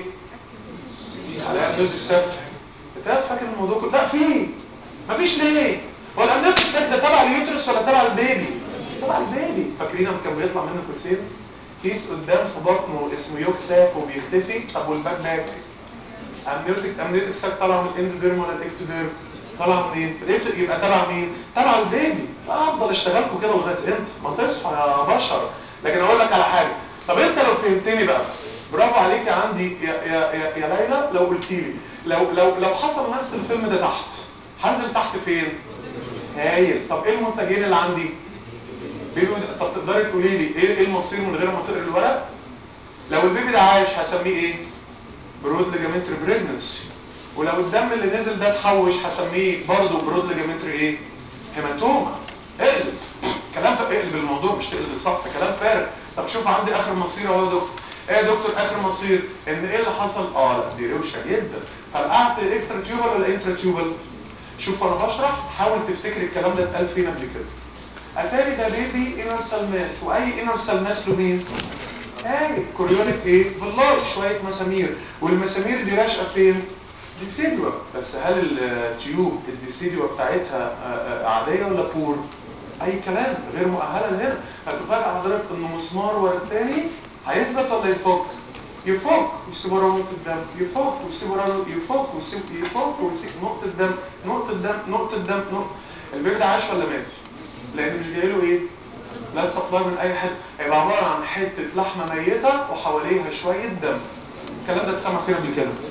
هلاقي امنيوتيك سبت انت فاكر الموضوع كله لا في مفيش ليه هو الامنيوتيك ساك ده تبع اليوترس ولا تبع البيبي تبع البيبي فاكرين لما كان بيطلع منه كوسين كيس قدام في بطنه اسمه يوك ساك وبيختفي طب والباك باك امنيوتيك امنيوتيك ساك طالع من الاندوديرم ولا الاكتوديرم طالع منين يبقى تبع مين تبع البيبي افضل اشتغلكم كده لغايه امتى ما تصحى يا بشر لكن اقول لك على حاجه طب انت لو فهمتني بقى برافو عليك يا عندي يا يا يا, يا ليلى لو قلت لي لو لو لو حصل نفس الفيلم ده تحت هنزل تحت فين هايل طب ايه المنتجين اللي عندي بيبي طب تقدري تقولي لي ايه ايه المصير من غير ما تقري الورق لو البيبي ده عايش هسميه ايه برود ليجامنتري بريجنسي ولو الدم اللي نزل ده اتحوش هسميه برضه برود ليجامنتري ايه هيماتوما اقلب كلام اقلب الموضوع مش تقلب الصف كلام فارغ طب شوف عندي اخر مصير اهو يا دكتور ايه يا دكتور اخر مصير ان ايه اللي حصل اه لا دي روشه جدا فرقعت اكسترا تيوبل ولا انترا تيوبل شوف وانا بشرح حاول تفتكر الكلام ده اتقال فين قبل كده اتاري ده بيبي انر سيل ماس واي انر سيل ماس له مين اي كوريونيك ايه بالله شويه مسامير والمسامير دي راشقه فين ديسيدوا بس هل التيوب الديسيدوا بتاعتها عاديه ولا بور اي كلام غير مؤهله لهنا هتفاجئ حضرتك انه مسمار ورا الثاني هيثبت ولا يفك يفك ويسيب وراه نقطه دم يفك ويسيب وراه يفك ويسيب يفك ويسيب نقطه دم نقطه دم نقطه دم نقطه البيبي ده عاش ولا مات لان مش جاي له ايه لا سبلاي من اي حته هيبقى عباره عن حته لحمه ميته وحواليها شويه دم الكلام ده اتسمع فين قبل كده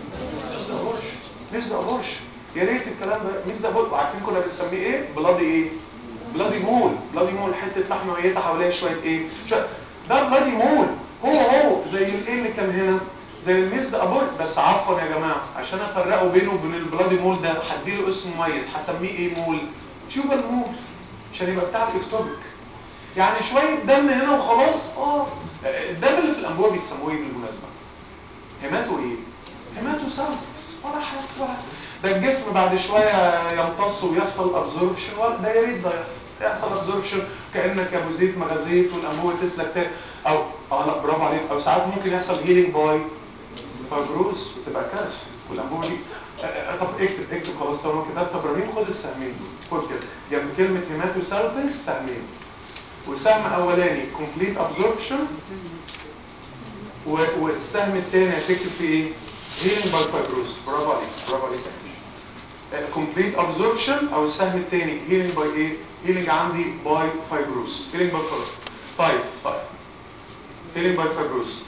مش ده ابورش يا ريت الكلام ده مش ده بول وعارفين كنا بنسميه ايه بلادي ايه بلادي مول بلادي مول حته لحمه ميته حواليها شويه ايه شوية. ده بلادي مول هو هو زي الايه اللي كان هنا زي الميز ده ابورت بس عفوا يا جماعه عشان افرقه بينه وبين البلادي مول ده هديله اسم مميز هسميه ايه مول تيوبال مول عشان يبقى بتاع الاكتوبك يعني شويه دم هنا وخلاص اه الدم اللي في الانبوبه بيسموه ايه بالمناسبه هيماتو ايه هيماتو سايتس ولا حاجه ولا ده الجسم بعد شويه يمتص ويحصل ابزوربشن ده يا ريت ده يحصل يحصل ابزوربشن كانك ابو زيت مغازيت والانبوبه تسلك تاني او اه لا برافو عليك او ساعات ممكن يحصل هيلينج باي فايبروز وتبقى كارثه والانبوبه دي طب اكتب اكتب خلاص طالما كتبت ابراهيم خد السهمين خد كده جنب كلمه هيماتو سايتس سهمين وسهم اولاني كومبليت ابزوربشن والسهم الثاني هتكتب فيه ايه هيلينج باي فايبروز برافو عليك برافو عليك كومبليت ابزوربشن او السهم الثاني هيلينج باي ايه هيلينج عندي باي فايبروز هيلينج باي فايبروز طيب طيب هيلينج باي فايبروز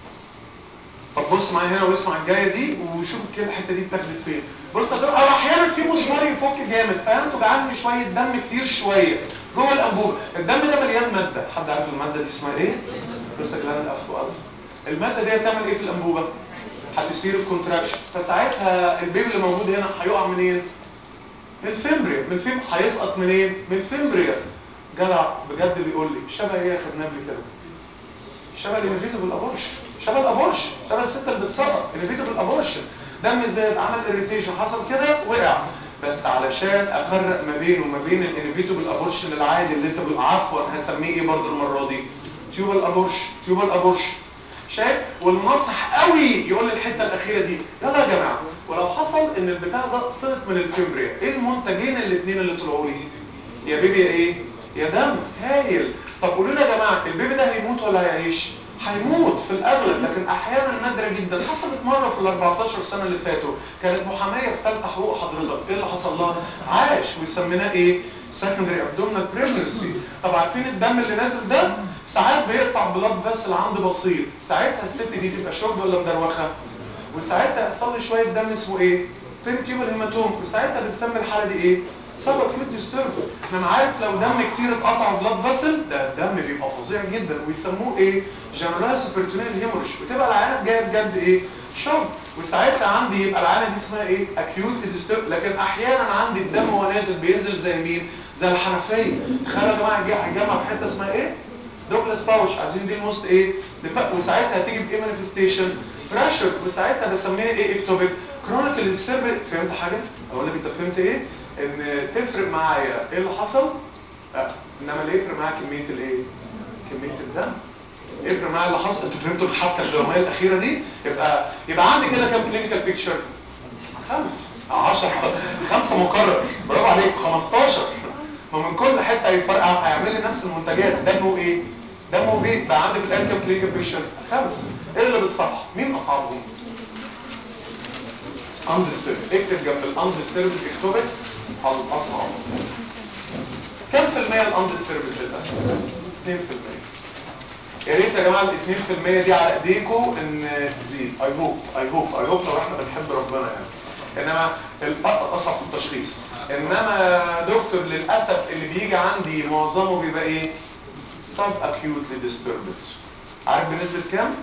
طب بص معايا هنا واسمع الجايه دي وشوف كده الحته دي اتاخدت فين بص او احيانا في مسمار يفك جامد فينتج عني شويه دم كتير شويه جوه الانبوبه الدم ده مليان ماده حد عارف الماده دي اسمها ايه بس جلاند افو الف الماده دي هتعمل ايه في الانبوبه هتثير الكونتراكشن فساعتها البيبي اللي موجود هنا هيقع منين من الفيمبريا من الفيم هيسقط منين من الفيمبريا جدع بجد بيقول لي شبه ايه يا خدناه قبل كده شبه الانفيتابل ابورشن شبه الابورشن شبه الست اللي بتسقط انفيتابل ابورشن دم زاد عمل اريتيشن حصل كده وقع بس علشان افرق ما بينه وما بين الانفيتابل ابورشن العادي اللي انت عفوا هسميه ايه برضه المره دي تيوبال ابورشن تيوبال ابورشن شايف والنصح قوي يقول لي الحته الاخيره دي يلا يا جماعه ولو حصل ان البتاع ده سقط من الفيمبريا ايه المنتجين الاثنين اللي طلعوا لي يا بيبي يا ايه يا دم هايل طب قولوا لي يا جماعه البيبي ده هيموت ولا هيعيش هيموت في الاغلب لكن احيانا نادره جدا حصلت مره في ال 14 سنه اللي فاتوا كانت محاميه في ثالثه حقوق حضرتك ايه اللي حصل لها عاش وسميناه ايه سكندري ابدومينال بريجنسي طب عارفين الدم اللي نازل ده ساعات بيقطع بلاد فاسل عند بسيط ساعتها الست دي تبقى شوك ولا مدروخه وساعتها يحصل لي شويه دم اسمه ايه فيمتيبل هيماتوم وساعتها بنسمي الحاله دي ايه سبب كيوت ديسترب انا عارف لو دم كتير اتقطع بلاد فاسل ده الدم بيبقى فظيع جدا ويسموه ايه جنرال سوبرتونيل هيموريش وتبقى العيانه جايه بجد ايه شوك وساعتها عندي يبقى العيانه دي اسمها ايه اكيوت ديسترب لكن احيانا عندي الدم وهو نازل بينزل زي مين زي الحنفيه تخيلوا يا جماعه الجامعه في حته اسمها ايه دوجلاس باوش عايزين دي الموست ايه وساعتها هتيجي بايه مانيفستيشن بريشر وساعتها بسميها ايه اكتوبيك كرونيكال انسيربل فهمت حاجه اقول لك انت فهمت ايه ان تفرق معايا ايه اللي حصل لا انما اللي يفرق معايا كميه الايه كميه الدم يفرق معايا اللي حصل انتوا فهمتوا الحبكه الدراميه الاخيره دي يبقى يبقى عندي كده كام كلينيكال بيكتشر خمسه 10 خمسه مكرر برافو عليك 15 ما من كل حته هيفرقع هيعمل لي نفس المنتجات دمه ايه دمه بيه بقى عندي في الان كام كلينيكال بيكشر خمسه ايه اللي بالصفحه مين اصعبهم اندستيرب اكتب جنب الاندستيرب اكتبت الاصعب كم في المية الاندستيرب للاسف 2% يا ريت يا جماعه ال 2% دي على ايديكم ان تزيد اي هوب اي هوب اي هوب لو احنا بنحب ربنا يعني انما الاصعب اصعب في التشخيص انما دكتور للاسف اللي بيجي عندي معظمه بيبقى ايه سب اكيوتلي ديستربد عارف بنسبه كام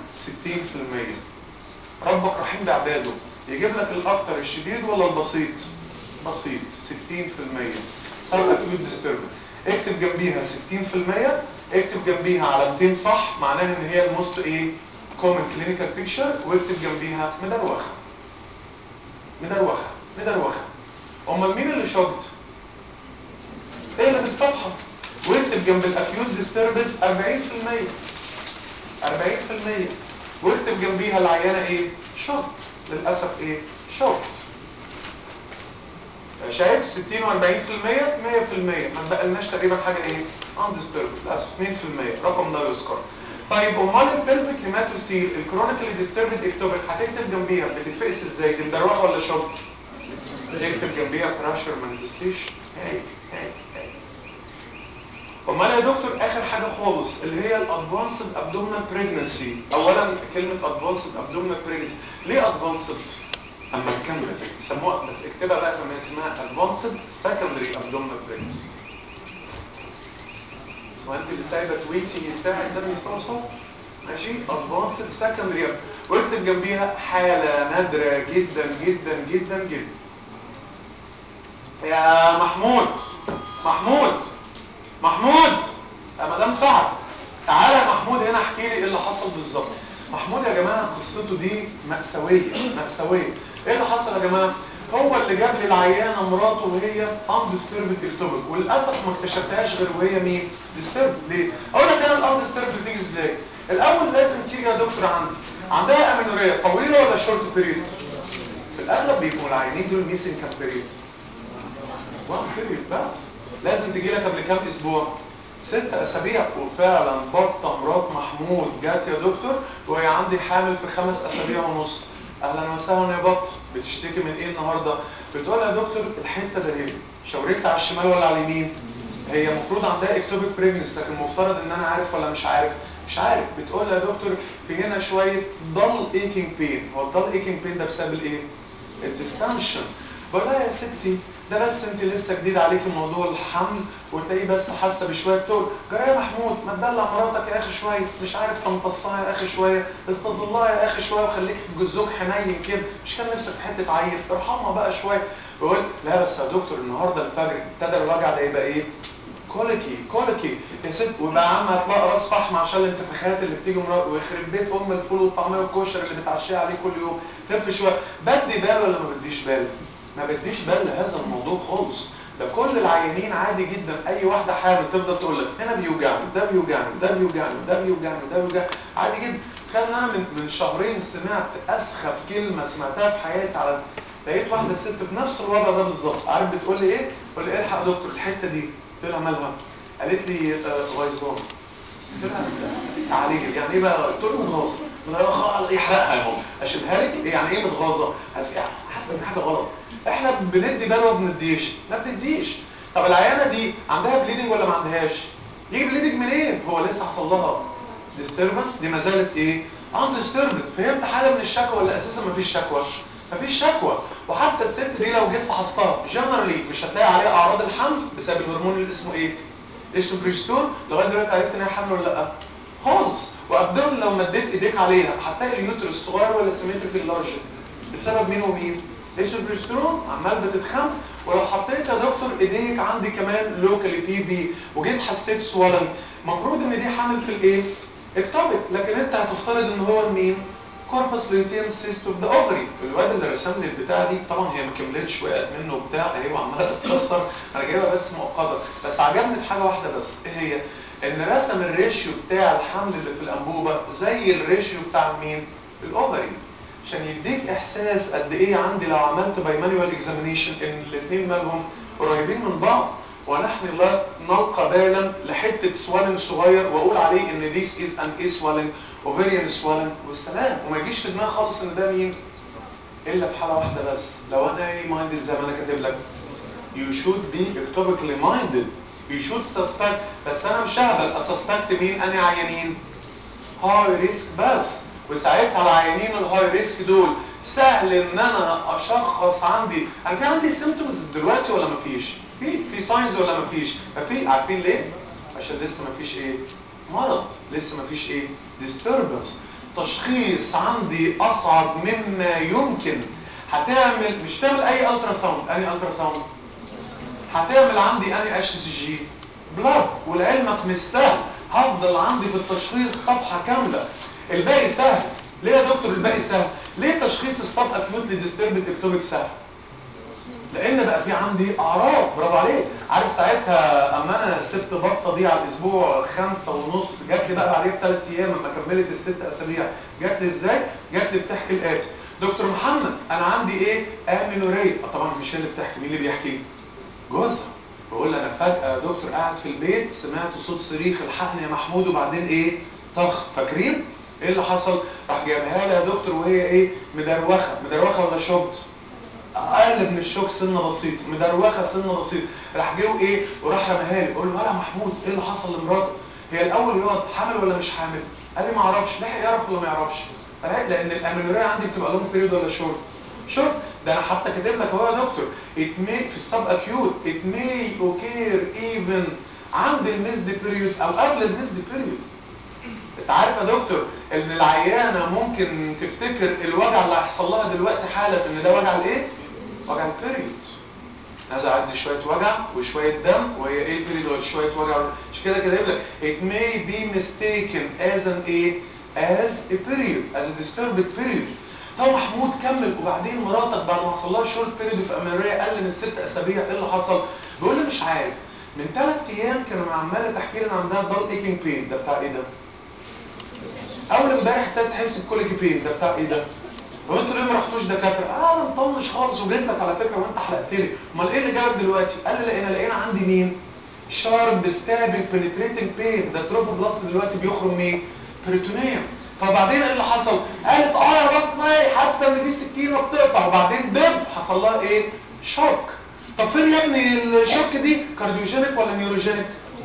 60% ربك رحيم بعباده يجيب لك الاكتر الشديد ولا البسيط بسيط 60% سب اكيوت ديستربد اكتب جنبيها 60% اكتب جنبيها على 200 صح معناها ان هي الموست ايه كومن كلينيكال بيكتشر واكتب جنبيها مدروخه مدروخه مدروخه امال مين اللي شوكت ايه اللي بالصفحه واكتب جنب الاكيوت ديستربد 40% 40% واكتب جنبيها العيانه ايه شوكت للاسف ايه شوكت شايف 60 و40% 100% ما بقالناش تقريبا حاجه ايه اندسترب للاسف 2% رقم لا يذكر طيب امال البلفيك هيماتوسيل الكرونيكالي ديستربد اكتوبر هتكتب جنبيها بتتفقس ازاي دي مدروخه ولا شوك اكتب جنبيها بريشر مانيفستيشن امال يا دكتور اخر حاجه خالص اللي هي الادفانسد ابدومينال بريجنسي اولا كلمه ادفانسد ابدومينال بريجنسي ليه ادفانسد اما نكمل يسموها بس اكتبها بقى كما اسمها advanced secondary abdominal pregnancy وانت اللي سايبه تويتي بتاعك ده بيصوصو ماشي advanced secondary واكتب جنبيها حالة نادرة جدا جدا جدا جدا يا محمود محمود محمود يا مدام سعد تعالى يا محمود هنا احكي لي ايه اللي حصل بالظبط محمود يا جماعه قصته دي مأساويه مأساويه ايه اللي حصل يا جماعه هو اللي جاب لي العيانه مراته وهي اندستربد اكتوبك وللاسف ما اكتشفتهاش غير وهي مين ديسترب ليه اقول لك انا الاندسترب بتيجي ازاي الاول لازم تيجي يا دكتور عندي عندها امينوريه طويله ولا شورت بيريد في الاغلب بيبقوا العيانين دول ميسنج كام بيريد وان بيريد بس لازم تجي لك قبل كام اسبوع ست اسابيع وفعلا بطه مرات محمود جات يا دكتور وهي عندي حامل في خمس اسابيع ونص اهلا وسهلا يا بط بتشتكي من ايه النهارده بتقول يا دكتور الحته ده ايه شاوريت على الشمال ولا على اليمين هي المفروض عندها اكتوبيك بريجنس لكن المفترض ان انا عارف ولا مش عارف مش عارف بتقول يا دكتور في هنا شويه ضل ايكينج بين هو الضل ايكينج بين ده بسبب الايه الديستنشن بقول لها يا ستي ده بس انت لسه جديد عليك موضوع الحمل وتلاقيه بس حاسه بشويه تقول جرى يا محمود ما تدلع مراتك يا اخي شويه مش عارف تمتصها يا اخي شويه استظلها يا اخي شويه وخليك جزوك حنين كده مش كان نفسك في حته عيل ارحمها بقى شويه بقول لا بس يا دكتور النهارده الفجر ابتدى الوجع ده يبقى ايه كوليكي كوليكي يا ست وبقى عم هتلاقي راس فحم عشان الانتفاخات اللي بتيجي مرات ويخرب بيت ام الفول والطعميه والكشري اللي بتعشيها عليه كل يوم لف شويه بدي بال ولا ما بديش بال ما بديش بال لهذا الموضوع خالص ده كل العيانين عادي جدا اي واحده حامل تفضل تقول لك هنا بيوجعني ده بيوجعني ده بيوجعني ده بيوجعني ده بيوجعني عادي جدا كان انا من من شهرين سمعت اسخف كلمه سمعتها في حياتي على لقيت واحده ست بنفس الوضع ده بالظبط عارف بتقول لي ايه؟ بتقول لي الحق يا دكتور الحته دي قلت لها مالها؟ قالت لي آه غيظان قلت لها عليك يعني ايه بقى؟ قلت له متغاظه يحرقها يا ماما اشيلها لك يعني ايه متغاظه؟ حاسه ان حاجه غلط احنا بندي بال وما بنديش ما بتديش طب العيانه دي عندها بليدنج ولا ما عندهاش ليه بليدنج منين هو لسه حصل لها ديستربنس دي ما زالت ايه اندستربد فهمت حاجه من الشكوى ولا اساسا ما فيش شكوى ما فيش شكوى وحتى الست دي لو جيت فحصتها جنرالي مش هتلاقي عليها اعراض الحمل بسبب الهرمون اللي اسمه ايه الاستروجستون لغايه دلوقتي عرفت ان هي حامل ولا لا خالص وابدون لو مديت ايديك عليها هتلاقي اليوترس صغير ولا سيمتريك لارج بسبب مين ومين السوبرسترون عمال بتتخم ولو حطيت يا دكتور ايديك عندي كمان لوكالي بي بي وجيت حسيت سوالن المفروض ان دي حامل في الايه اكتوبك لكن انت هتفترض ان هو مين كوربس لوتيوم سيست اوف ذا اوفري الواد اللي رسم لي البتاع دي طبعا هي ما كملتش وقعت منه وبتاع اهي وعماله تتكسر انا جايبها بس مؤقته بس عجبني في حاجه واحده بس ايه هي ان رسم الريشيو بتاع الحمل اللي في الانبوبه زي الريشيو بتاع مين الاوفري عشان يديك احساس قد ايه عندي لو عملت باي مانوال اكزامينيشن ان الاثنين مالهم قريبين من بعض ونحن لا نلقى بالا لحته سوالن صغير واقول عليه ان this is an a swelling ovarian swelling والسلام وما يجيش في دماغي خالص ان ده مين الا في حاله واحده بس لو انا ايه مايندد زي ما انا كاتب لك you should be ectopically minded you should suspect بس انا مش هقبل اسسبكت مين انا عيانين هاي ريسك بس وساعتها العيانين الهاي ريسك دول سهل ان انا اشخص عندي انا في عندي سيمتومز دلوقتي ولا مفيش في في ساينز ولا مفيش ففي عارفين ليه عشان لسه مفيش ايه مرض لسه مفيش ايه ديستربنس تشخيص عندي اصعب مما يمكن هتعمل مش تعمل اي الترا ساوند اني الترا ساوند هتعمل عندي اني اتش سي جي بلاد ولعلمك مش سهل هفضل عندي في التشخيص صفحه كامله الباقي سهل ليه يا دكتور الباقي سهل ليه تشخيص الصب اكيوتلي ديستربد اكتوبيك سهل لان بقى في عندي اعراض برافو عليك عارف ساعتها اما انا سبت بطه دي على الاسبوع خمسة ونص جات لي بقى بعديها بثلاث ايام لما كملت الست اسابيع جات لي ازاي جات لي بتحكي الاتي دكتور محمد انا عندي ايه امينوريه طبعا مش هي اللي بتحكي مين اللي بيحكي جوزها بقول انا فجاه يا دكتور قاعد في البيت سمعت صوت صريخ الحقني يا محمود وبعدين ايه طخ فاكرين ايه اللي حصل راح جايبها لي يا دكتور وهي ايه مدروخه مدروخه ولا شوكت اقل من الشوك سنه بسيطه مدروخه سنه بسيطه راح جه ايه وراح رماها لي بقول له يا محمود ايه اللي حصل لمراته هي الاول يقعد حامل ولا مش حامل قال لي ما اعرفش لحق يعرف ولا ما يعرفش لان الامينوريه عندي بتبقى لونج بيريود ولا شورت شورت ده انا حتى كاتب لك اهو يا دكتور it may في السب اكيوت it may occur even عند الميزد بيريود او قبل الميزد بيريود انت عارف يا دكتور ان العيانه ممكن تفتكر الوجع اللي هيحصل لها دلوقتي حالا ان ده وجع الايه وجع البيريود نازل عندي شويه وجع وشويه دم وهي ايه البيريود ولا شويه وجع مش كده كده يقول لك it may be mistaken as an ايه as a period as a disturbed period طب محمود كمل وبعدين مراتك بعد ما حصل لها شورت بيريود في امريه اقل من ست اسابيع ايه اللي حصل بيقول لي مش عارف من ثلاث ايام كانوا عماله تحكي لي ان عندها دال ايكينج بين ده بتاع ايه ده اول امبارح ابتدت تحس بكوليكي بين ده بتاع ايه ده هو انتوا ليه ما رحتوش دكاتره اه انا مطنش خالص وجيت لك على فكره وانت حلقت لي امال ايه اللي جابك دلوقتي قال لي لقينا لقينا عندي مين شارب ستابل بنتريتنج بين ده التروفوبلاست دلوقتي بيخرج مين بريتونيوم فبعدين ايه اللي حصل قالت اه يا بطني حاسه ان دي سكينه بتقطع وبعدين دب حصل لها ايه شوك طب فين يا ابني الشوك دي كارديوجينيك ولا نيوروجينيك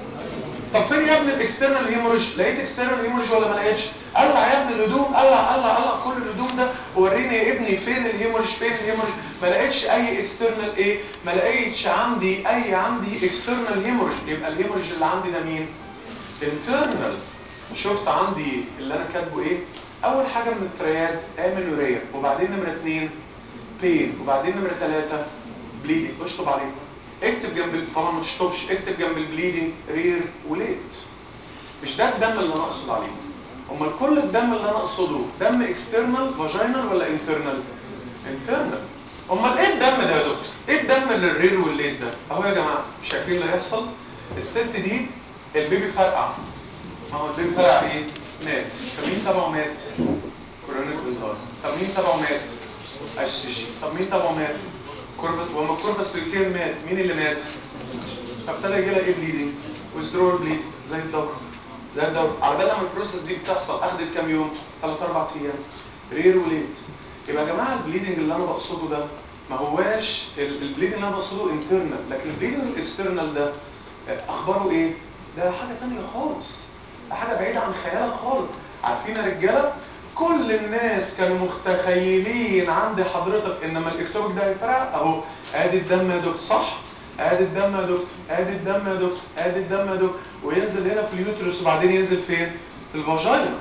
طب فين يا ابني الاكسترنال هيموريج لقيت اكسترنال هيموريج ولا ما لقيتش قلع يا ابني الهدوم قلع قلع قلع كل الهدوم ده ووريني يا ابني فين الهيموريج فين الهيموريج ما لقيتش اي اكسترنال ايه ما لقيتش عندي اي عندي اكسترنال هيموريج يبقى الهيموريج اللي عندي ده مين انترنال شفت عندي اللي انا كاتبه ايه اول حاجه من الترياد امينوريا وبعدين نمره اثنين بين وبعدين نمره ثلاثه بليدنج اشطب عليه اكتب جنب طبعا ما تشطبش اكتب جنب البليدنج رير وليت مش ده الدم اللي انا اقصد عليه امال كل الدم اللي انا اقصده دم اكسترنال فاجينال ولا انترنال انترنال امال ايه الدم ده يا دكتور ايه الدم اللي الرير والليت ده اهو يا جماعه شايفين اللي هيحصل الست دي البيبي فرقع ما هو البيبي فرقع ايه مات فمين تبعه مات كورونيك وزار طب مين تبعه مات الشيشي طب مين تبعه مات كوربس وما الكوربس فليتين مات مين اللي مات فابتدى يجي لها ايه بليدنج ويزدرول بليد زي الدورة زي الدورة على بال لما البروسيس دي بتحصل اخدت كام يوم 3 4 ايام رير وليت يبقى يا جماعه البليدنج اللي انا بقصده ده ما هواش البليدنج اللي انا بقصده انترنال لكن البليدنج الاكسترنال ده اخباره ايه ده حاجه ثانيه خالص ده حاجه بعيده عن خيالك خالص عارفين يا رجاله كل الناس كانوا متخيلين عند حضرتك انما الاكتوبك ده هيفرق اهو ادي الدم يا دكتور صح ادي الدم يا دكتور ادي الدم يا دكتور ادي الدم يا دكتور وينزل هنا في اليوترس وبعدين ينزل فين في الفاجينا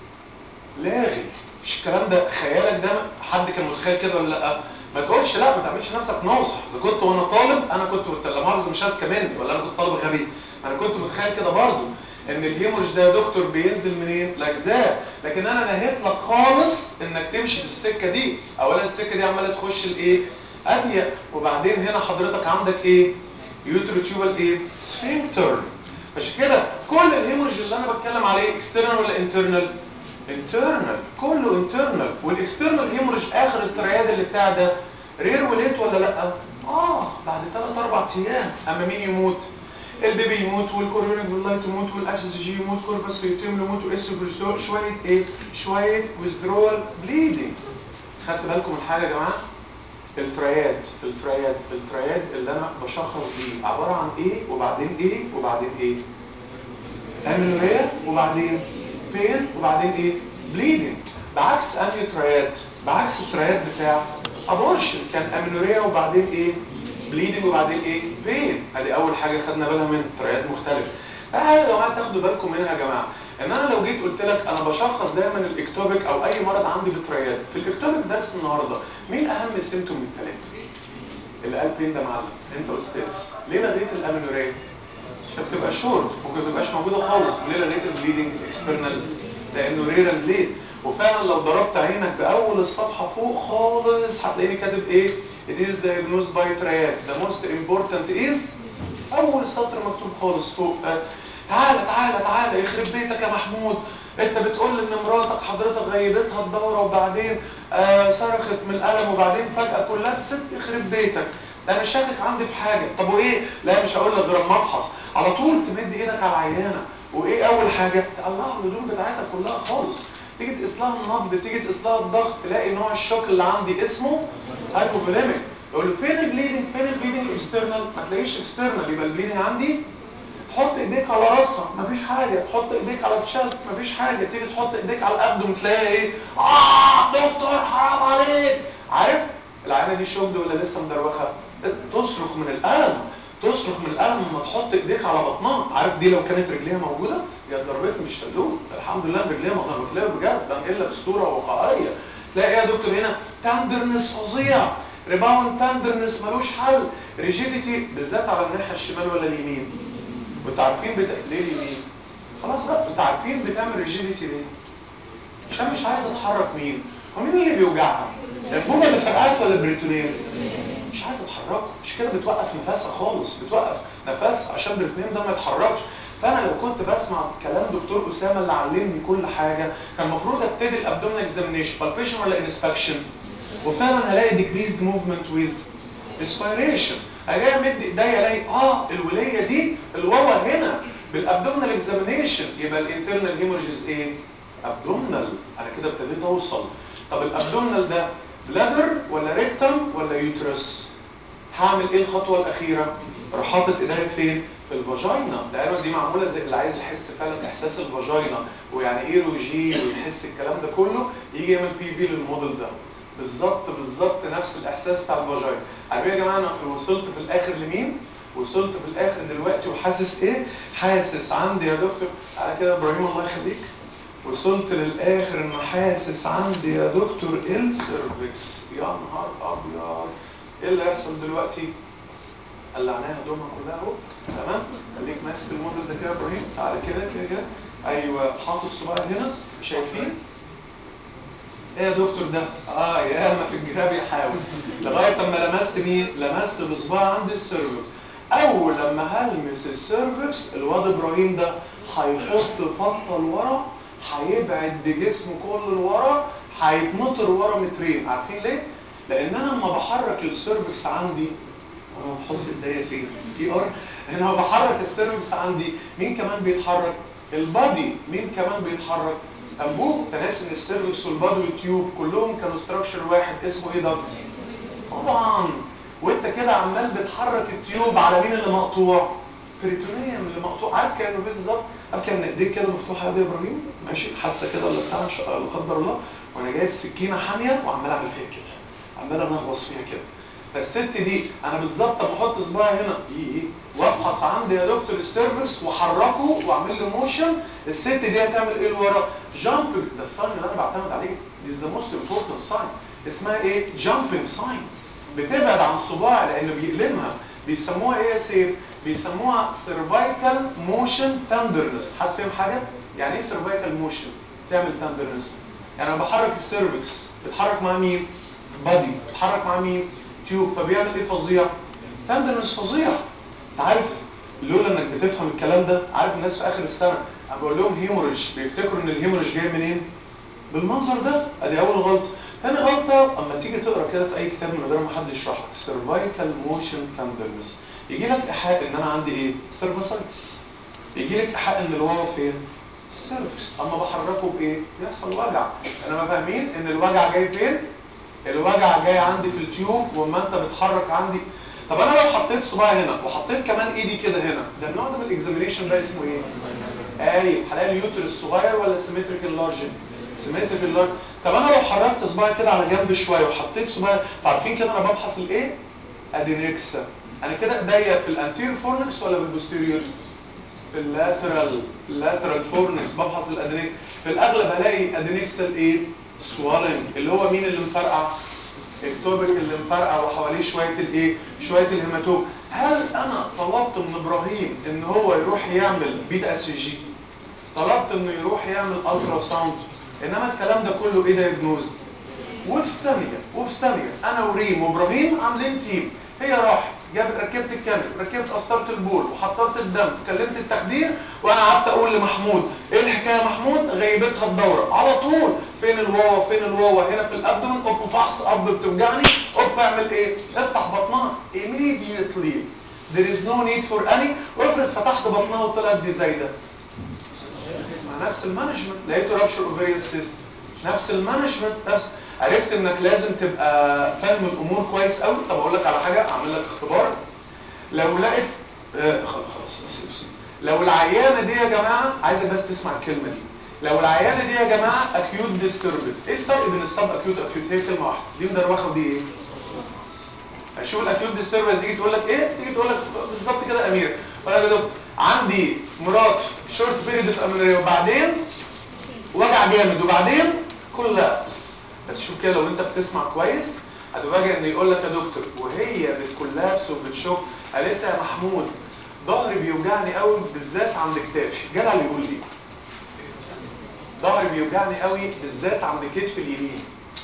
لاغي مش الكلام ده خيالك ده حد كان متخيل كده ولا لا ما تقولش لا ما تعملش نفسك ناصح اذا كنت وانا طالب انا كنت لا مؤاخذه مش اذكى مني ولا انا كنت طالب غبي انا كنت متخيل كده برضه ان الهيموريج ده يا دكتور بينزل منين الاجزاء لكن انا نهيت لك خالص انك تمشي في السكه دي اولا السكه دي عماله تخش الايه اضيق وبعدين هنا حضرتك عندك ايه يوتروتيوبال ايه سفنكتر عشان كده كل الهيموريج اللي انا بتكلم عليه اكسترنال ولا انترنال انترنال كله انترنال والاكسترنال هيموريج اخر الترياد اللي بتاع ده رير وليت ولا لا اه بعد 3 4 ايام اما مين يموت البيبي يموت والكورونيك فيلاي تموت والاس جي يموت كوربس فيتيم يموت والاس شويه ايه شويه ويزدرول بليدنج بس خدت بالكم من حاجه يا جماعه الترياد الترياد الترياد اللي انا بشخص بيه عباره عن ايه وبعدين ايه وبعدين ايه امينوريا وبعدين بين وبعدين ايه بليدنج بعكس انهي ترياد بعكس الترياد بتاع ابورشن كان امينوريا وبعدين ايه بليدنج وبعدين ايه بين ادي اول حاجه خدنا بالها من ترياد مختلف حاجه يا جماعه تاخدوا بالكم منها يا جماعه ان انا لو جيت قلت لك انا بشخص دايما الاكتوبيك او اي مرض عندي بالترياد في الاكتوبيك درس النهارده مين اهم سيمتوم من الثلاثه اللي قال بين ده معلم انت استاذ ليه لغيت الامينوريا عشان تبقى شورت ممكن ما تبقاش موجوده خالص ليه لغيت البليدنج اكسترنال لانه ريرا ليه وفعلا لو ضربت عينك باول الصفحه فوق خالص هتلاقيني كاتب ايه it is diagnosed by triad the most important is اول سطر مكتوب خالص فوق آه. تعالى تعالى تعالى يخرب بيتك يا محمود انت بتقول ان مراتك حضرتك غيبتها الدوره وبعدين آه صرخت من الالم وبعدين فجاه كلها ست يخرب بيتك ده انا شاكك عندي في حاجه طب وايه لا مش هقول لك غير اما افحص على طول تمد ايدك على العيانه وايه اول حاجه تقلعها الهدوم بتاعتها كلها خالص تيجي تقيس لها النبض تيجي تقيس لها الضغط تلاقي نوع الشوك اللي عندي اسمه هايبوفوليميك يقول له فين البليدنج فين البليدنج اكسترنال ما تلاقيش اكسترنال يبقى البليدنج عندي تحط ايديك على راسها مفيش حاجه تحط ايديك على الشاست مفيش حاجه تيجي تحط ايديك على الابدوم تلاقي ايه اه دكتور حرام عليك عارف العينه دي شوكد ولا لسه مدروخه تصرخ من الالم تصرخ من الالم لما تحط ايديك على بطنها عارف دي لو كانت رجليها موجوده يا ضربتني مش تدوم الحمد لله رجليها ما ضربتلها بجد بنقل لك الصوره واقعيه تلاقي ايه يا دكتور هنا تندرنس فظيع ريباوند تندرنس ملوش حل ريجيديتي بالذات على الناحيه الشمال ولا اليمين وانتوا عارفين بتا... ليه اليمين خلاص بقى انتوا عارفين بتعمل ريجيديتي ليه عشان مش عايزه تحرك مين هو مين اللي بيوجعها الانبوبه اللي فرقعت ولا البريتونيل مش عايزه تحركه مش كده بتوقف نفسها خالص بتوقف نفسها عشان البريتونيل ده ما يتحركش فانا لو كنت بسمع كلام دكتور اسامه اللي علمني كل حاجه كان المفروض ابتدي الابدومينال اكزامينيشن بالبيشن ولا انسبكشن وفعلا هلاقي ديكريزد موفمنت ويز ريسبيريشن اجي امد ايديا الاقي اه الوليه دي الواوا هنا بالابدومينال اكزامينيشن يبقى الانترنال هيمورجيز ايه ابدومينال انا كده ابتديت اوصل طب الابدومينال ده بلادر ولا ريكتم ولا يوترس هعمل ايه الخطوه الاخيره اروح حاطط ايديا فين في الفاجينا العلبه دي معموله زي اللي عايز يحس فعلا احساس الفاجينا ويعني ايه روجي ويحس الكلام ده كله يجي يعمل بي في للموديل ده بالظبط بالظبط نفس الاحساس بتاع الفاجينا عارفين يا جماعه انا وصلت في الاخر لمين وصلت في الاخر دلوقتي وحاسس ايه حاسس عندي يا دكتور على كده ابراهيم الله يخليك وصلت للاخر ان حاسس عندي يا دكتور السيرفكس يا نهار ابيض ايه اللي هيحصل دلوقتي قلعناها هدومها كلها اهو تمام خليك ماسك الموديل ده كده يا ابراهيم تعالى كده كده كده ايوه حاطط صباعي هنا شايفين ايه يا دكتور ده اه يا ما في الجراب يحاول لغايه اما لمست مين لمست بصباع عند السيرفكس اول لما هلمس السيرفكس الواد ابراهيم ده هيحط فطه لورا هيبعد بجسمه كله لورا هيتنطر ورا مترين عارفين ليه لان انا لما بحرك السيرفكس عندي انا بحط ايديا فين في ار هنا بحرك السيرفكس عندي مين كمان بيتحرك البادي مين كمان بيتحرك انبوه تناس ان السيرفكس والبادي والتيوب كلهم كانوا ستراكشر واحد اسمه ايه ده طبعا وانت كده عمال بتحرك التيوب على مين اللي مقطوع بريتونيوم اللي مقطوع عارف كانه بالظبط عارف كان ايديك كده مفتوحه يا ابراهيم ماشي حادثه كده ولا بتاع لا قدر الله وانا جايب سكينه حاميه وعمال اعمل فيها كده عمال انغص فيها كده فالست دي انا بالظبط بحط صباعي هنا ايه وابحث عندي يا دكتور السيرفكس واحركه واعمل له موشن الست دي هتعمل ايه لورا جامب ده الساين اللي انا بعتمد عليه دي ذا موست امبورتنت ساين اسمها ايه جامبنج ساين بتبعد عن صباعي لانه بيألمها بيسموها ايه يا سيف بيسموها سيرفايكال موشن تندرنس حد فاهم حاجه يعني ايه سيرفايكال موشن تعمل تندرنس يعني انا بحرك السيرفكس بتحرك مع مين بادي بتحرك مع مين تيوب فبيعمل ايه فظيع تندرنس فظيع انت عارف لولا انك بتفهم الكلام ده عارف الناس في اخر السنه انا بقول لهم هيموريج بيفتكروا ان الهيموريج جاي منين بالمنظر ده ادي اول غلطه تاني غلطة اما تيجي تقرا كده في اي كتاب من غير ما حد يشرح لك سيرفايكال موشن تندرنس يجي لك ايحاء ان انا عندي ايه؟ سيرفاسايتس يجي لك ايحاء ان الواو فين؟ السيرفكس اما بحركه بايه؟ بيحصل وجع انما فاهمين ان الوجع جاي فين؟ الوجع جاي عندي في التيوب واما انت بتحرك عندي طب انا لو حطيت صباعي هنا وحطيت كمان ايدي كده هنا ده النوع ده من الاكزامينيشن ده اسمه ايه؟ ايوه هلاقي اليوتر الصغير ولا سيمتريكال لارج؟ سيمتريكال لارج طب انا لو حركت صباعي كده على جنب شويه وحطيت صباعي عارفين كده انا ببحث الايه؟ ادينكسا انا كده ايديا في الانتير فورنكس ولا بالبوستيريور؟ في اللاترال اللاترال فورنكس ببحث الادينكس في الاغلب هلاقي ادينكسال ايه؟ سوالنج اللي هو مين اللي مفرقع؟ التوبك اللي مفرقع وحواليه شويه الايه؟ شويه الهيماتوم هل انا طلبت من ابراهيم ان هو يروح يعمل بيتا اس جي طلبت انه يروح يعمل الترا ساوند انما الكلام ده كله ايه دايجنوز وفي ثانيه وفي ثانيه انا وريم وابراهيم عاملين تيم هي راحت جابت ركبت الكامل ركبت قسطره البول وحطرت الدم كلمت التخدير وانا قعدت اقول لمحمود ايه الحكايه يا محمود غيبتها الدوره على طول فين الواوا فين الواوا هنا في الابدومن اوب فحص اب بتوجعني اوب اعمل ايه افتح بطنها immediately there is no need for any وافرض فتحت بطنها وطلعت دي زايده مع نفس المانجمنت لقيته رابشر اوفيريال سيستم نفس المانجمنت نفس عرفت انك لازم تبقى فاهم الامور كويس قوي طب اقول لك على حاجه اعمل لك اختبار لو لقيت آه خلاص خلاص سيب سيب لو العيانه دي يا جماعه عايزك بس تسمع الكلمه دي لو العيانه دي يا جماعه اكيوت ديستربد ايه الفرق بين السب اكيوت واكيوت هي كلمه واحده دي مدروخه ودي ايه هشوف الاكيوت ديستربد تيجي تقول لك ايه تيجي تقول لك بالظبط كده يا امير اقول لك يا دكتور عندي مرات شورت بيريد اوف امينوريا وبعدين وجع جامد وبعدين كولابس بس شوف كده لو انت بتسمع كويس هتفاجئ ان يقول لك يا دكتور وهي بتكولابس وبتشوك قالت لي يا محمود ظهري بيوجعني قوي بالذات عند كتافي جدع اللي يقول لي ظهري بيوجعني قوي بالذات عند كتفي اليمين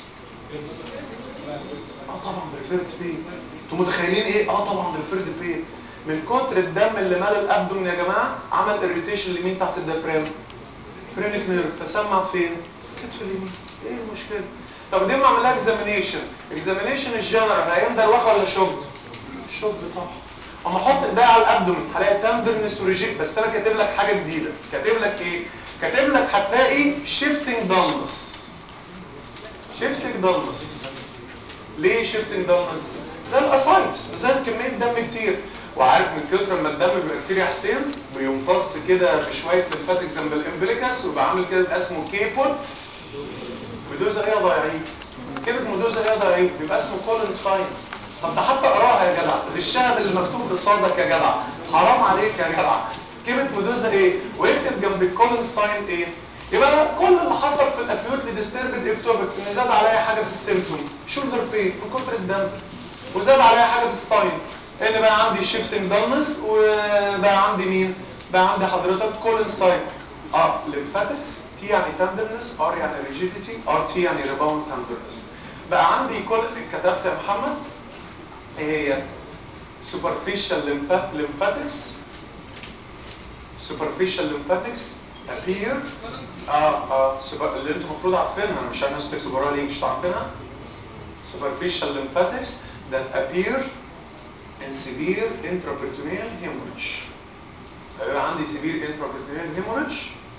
اه طبعا ريفيرد بين انتوا متخيلين ايه اه طبعا ريفيرد بين من كتر الدم اللي مال الابدومن يا جماعه عمل اريتيشن اليمين تحت الديافرام فرينك نيرف فسمع فين كتف اليمين ايه المشكله طب دي ما اعمل لها اكزامينيشن اكزامينيشن الجنرال هيم دروخه ولا شوب شوب طبعا اما احط ايديا على الابدومن هلاقي تندرنس وريجيت بس انا كاتب لك حاجه جديده كاتب لك ايه كاتب لك هتلاقي شيفتنج دالنس شيفتنج دالنس ليه شيفتنج دالنس زي الاسايتس زي كميه دم كتير وعارف من كتر ما الدم بيبقى كتير يا حسين بيمتص كده بشويه لمفاتيك جنب الامبليكس ويبقى عامل كده بيبقى اسمه كيبوت ميدوزا ايه ضايعين كلمه ميدوزا ايه ضايعين بيبقى اسمه كولن ساين طب ده حتى اقراها يا جدع الشهد اللي مكتوب قصادك يا جدع حرام عليك يا جدع كلمه ميدوزا ايه ويكتب جنب الكولن ساين ايه يبقى كل اللي حصل في الاكيوتلي ديستربد اكتوبك ان زاد عليا حاجه في السيمتوم شولدر بين من كتر الدم وزاد عليا حاجه في الساين ان بقى عندي شيفتنج دالنس وبقى عندي مين بقى عندي حضرتك كولن ساين اه ليمفاتكس تي يعني تندرنس ار يعني ريجيديتي ار تي يعني ريباوند تندرنس بقى عندي كل كتبت يا محمد ايه هي superficial lymphatics superficial lymphatics appear اه اه super... اللي انتم المفروض عارفينها مش الناس تكتبوها ليه مش عارفينها superficial lymphatics that appear in severe intraperitoneal hemorrhage هيبقى عندي severe intraperitoneal hemorrhage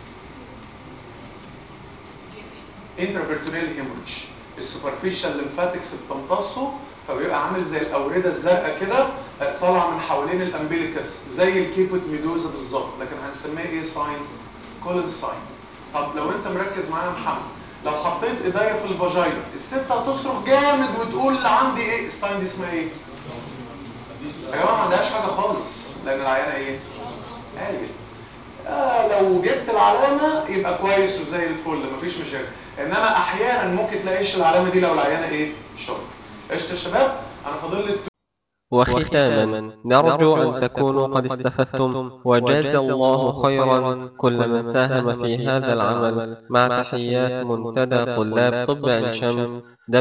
intraperitoneal hemorrhage السوبرفيشال ليمفاتكس بتمتصه فبيبقى عامل زي الاورده الزرقاء كده طالعه من حوالين الامبليكس زي الكيبوت ميدوزا بالظبط لكن هنسميه ايه ساين كولن ساين طب لو انت مركز معايا يا محمد لو حطيت ايديا في الفاجينا الست هتصرخ جامد وتقول عندي ايه الساين دي اسمها ايه يا جماعه ما عندهاش حاجه خالص لان العيانه ايه قالت آه لو جبت العلامه يبقى كويس وزي الفل مفيش مشاكل انما احيانا ممكن تلاقيش العلامه دي لو العيانه ايه شرب قشطه يا شباب انا فاضل لي وختاما نرجو أن تكونوا قد استفدتم وجاز الله خيرا كل من ساهم في هذا العمل مع تحيات منتدى طلاب طب عين شمس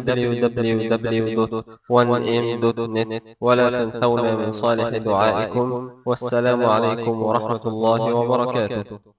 www.1m.net ولا تنسونا من صالح دعائكم والسلام عليكم ورحمة الله وبركاته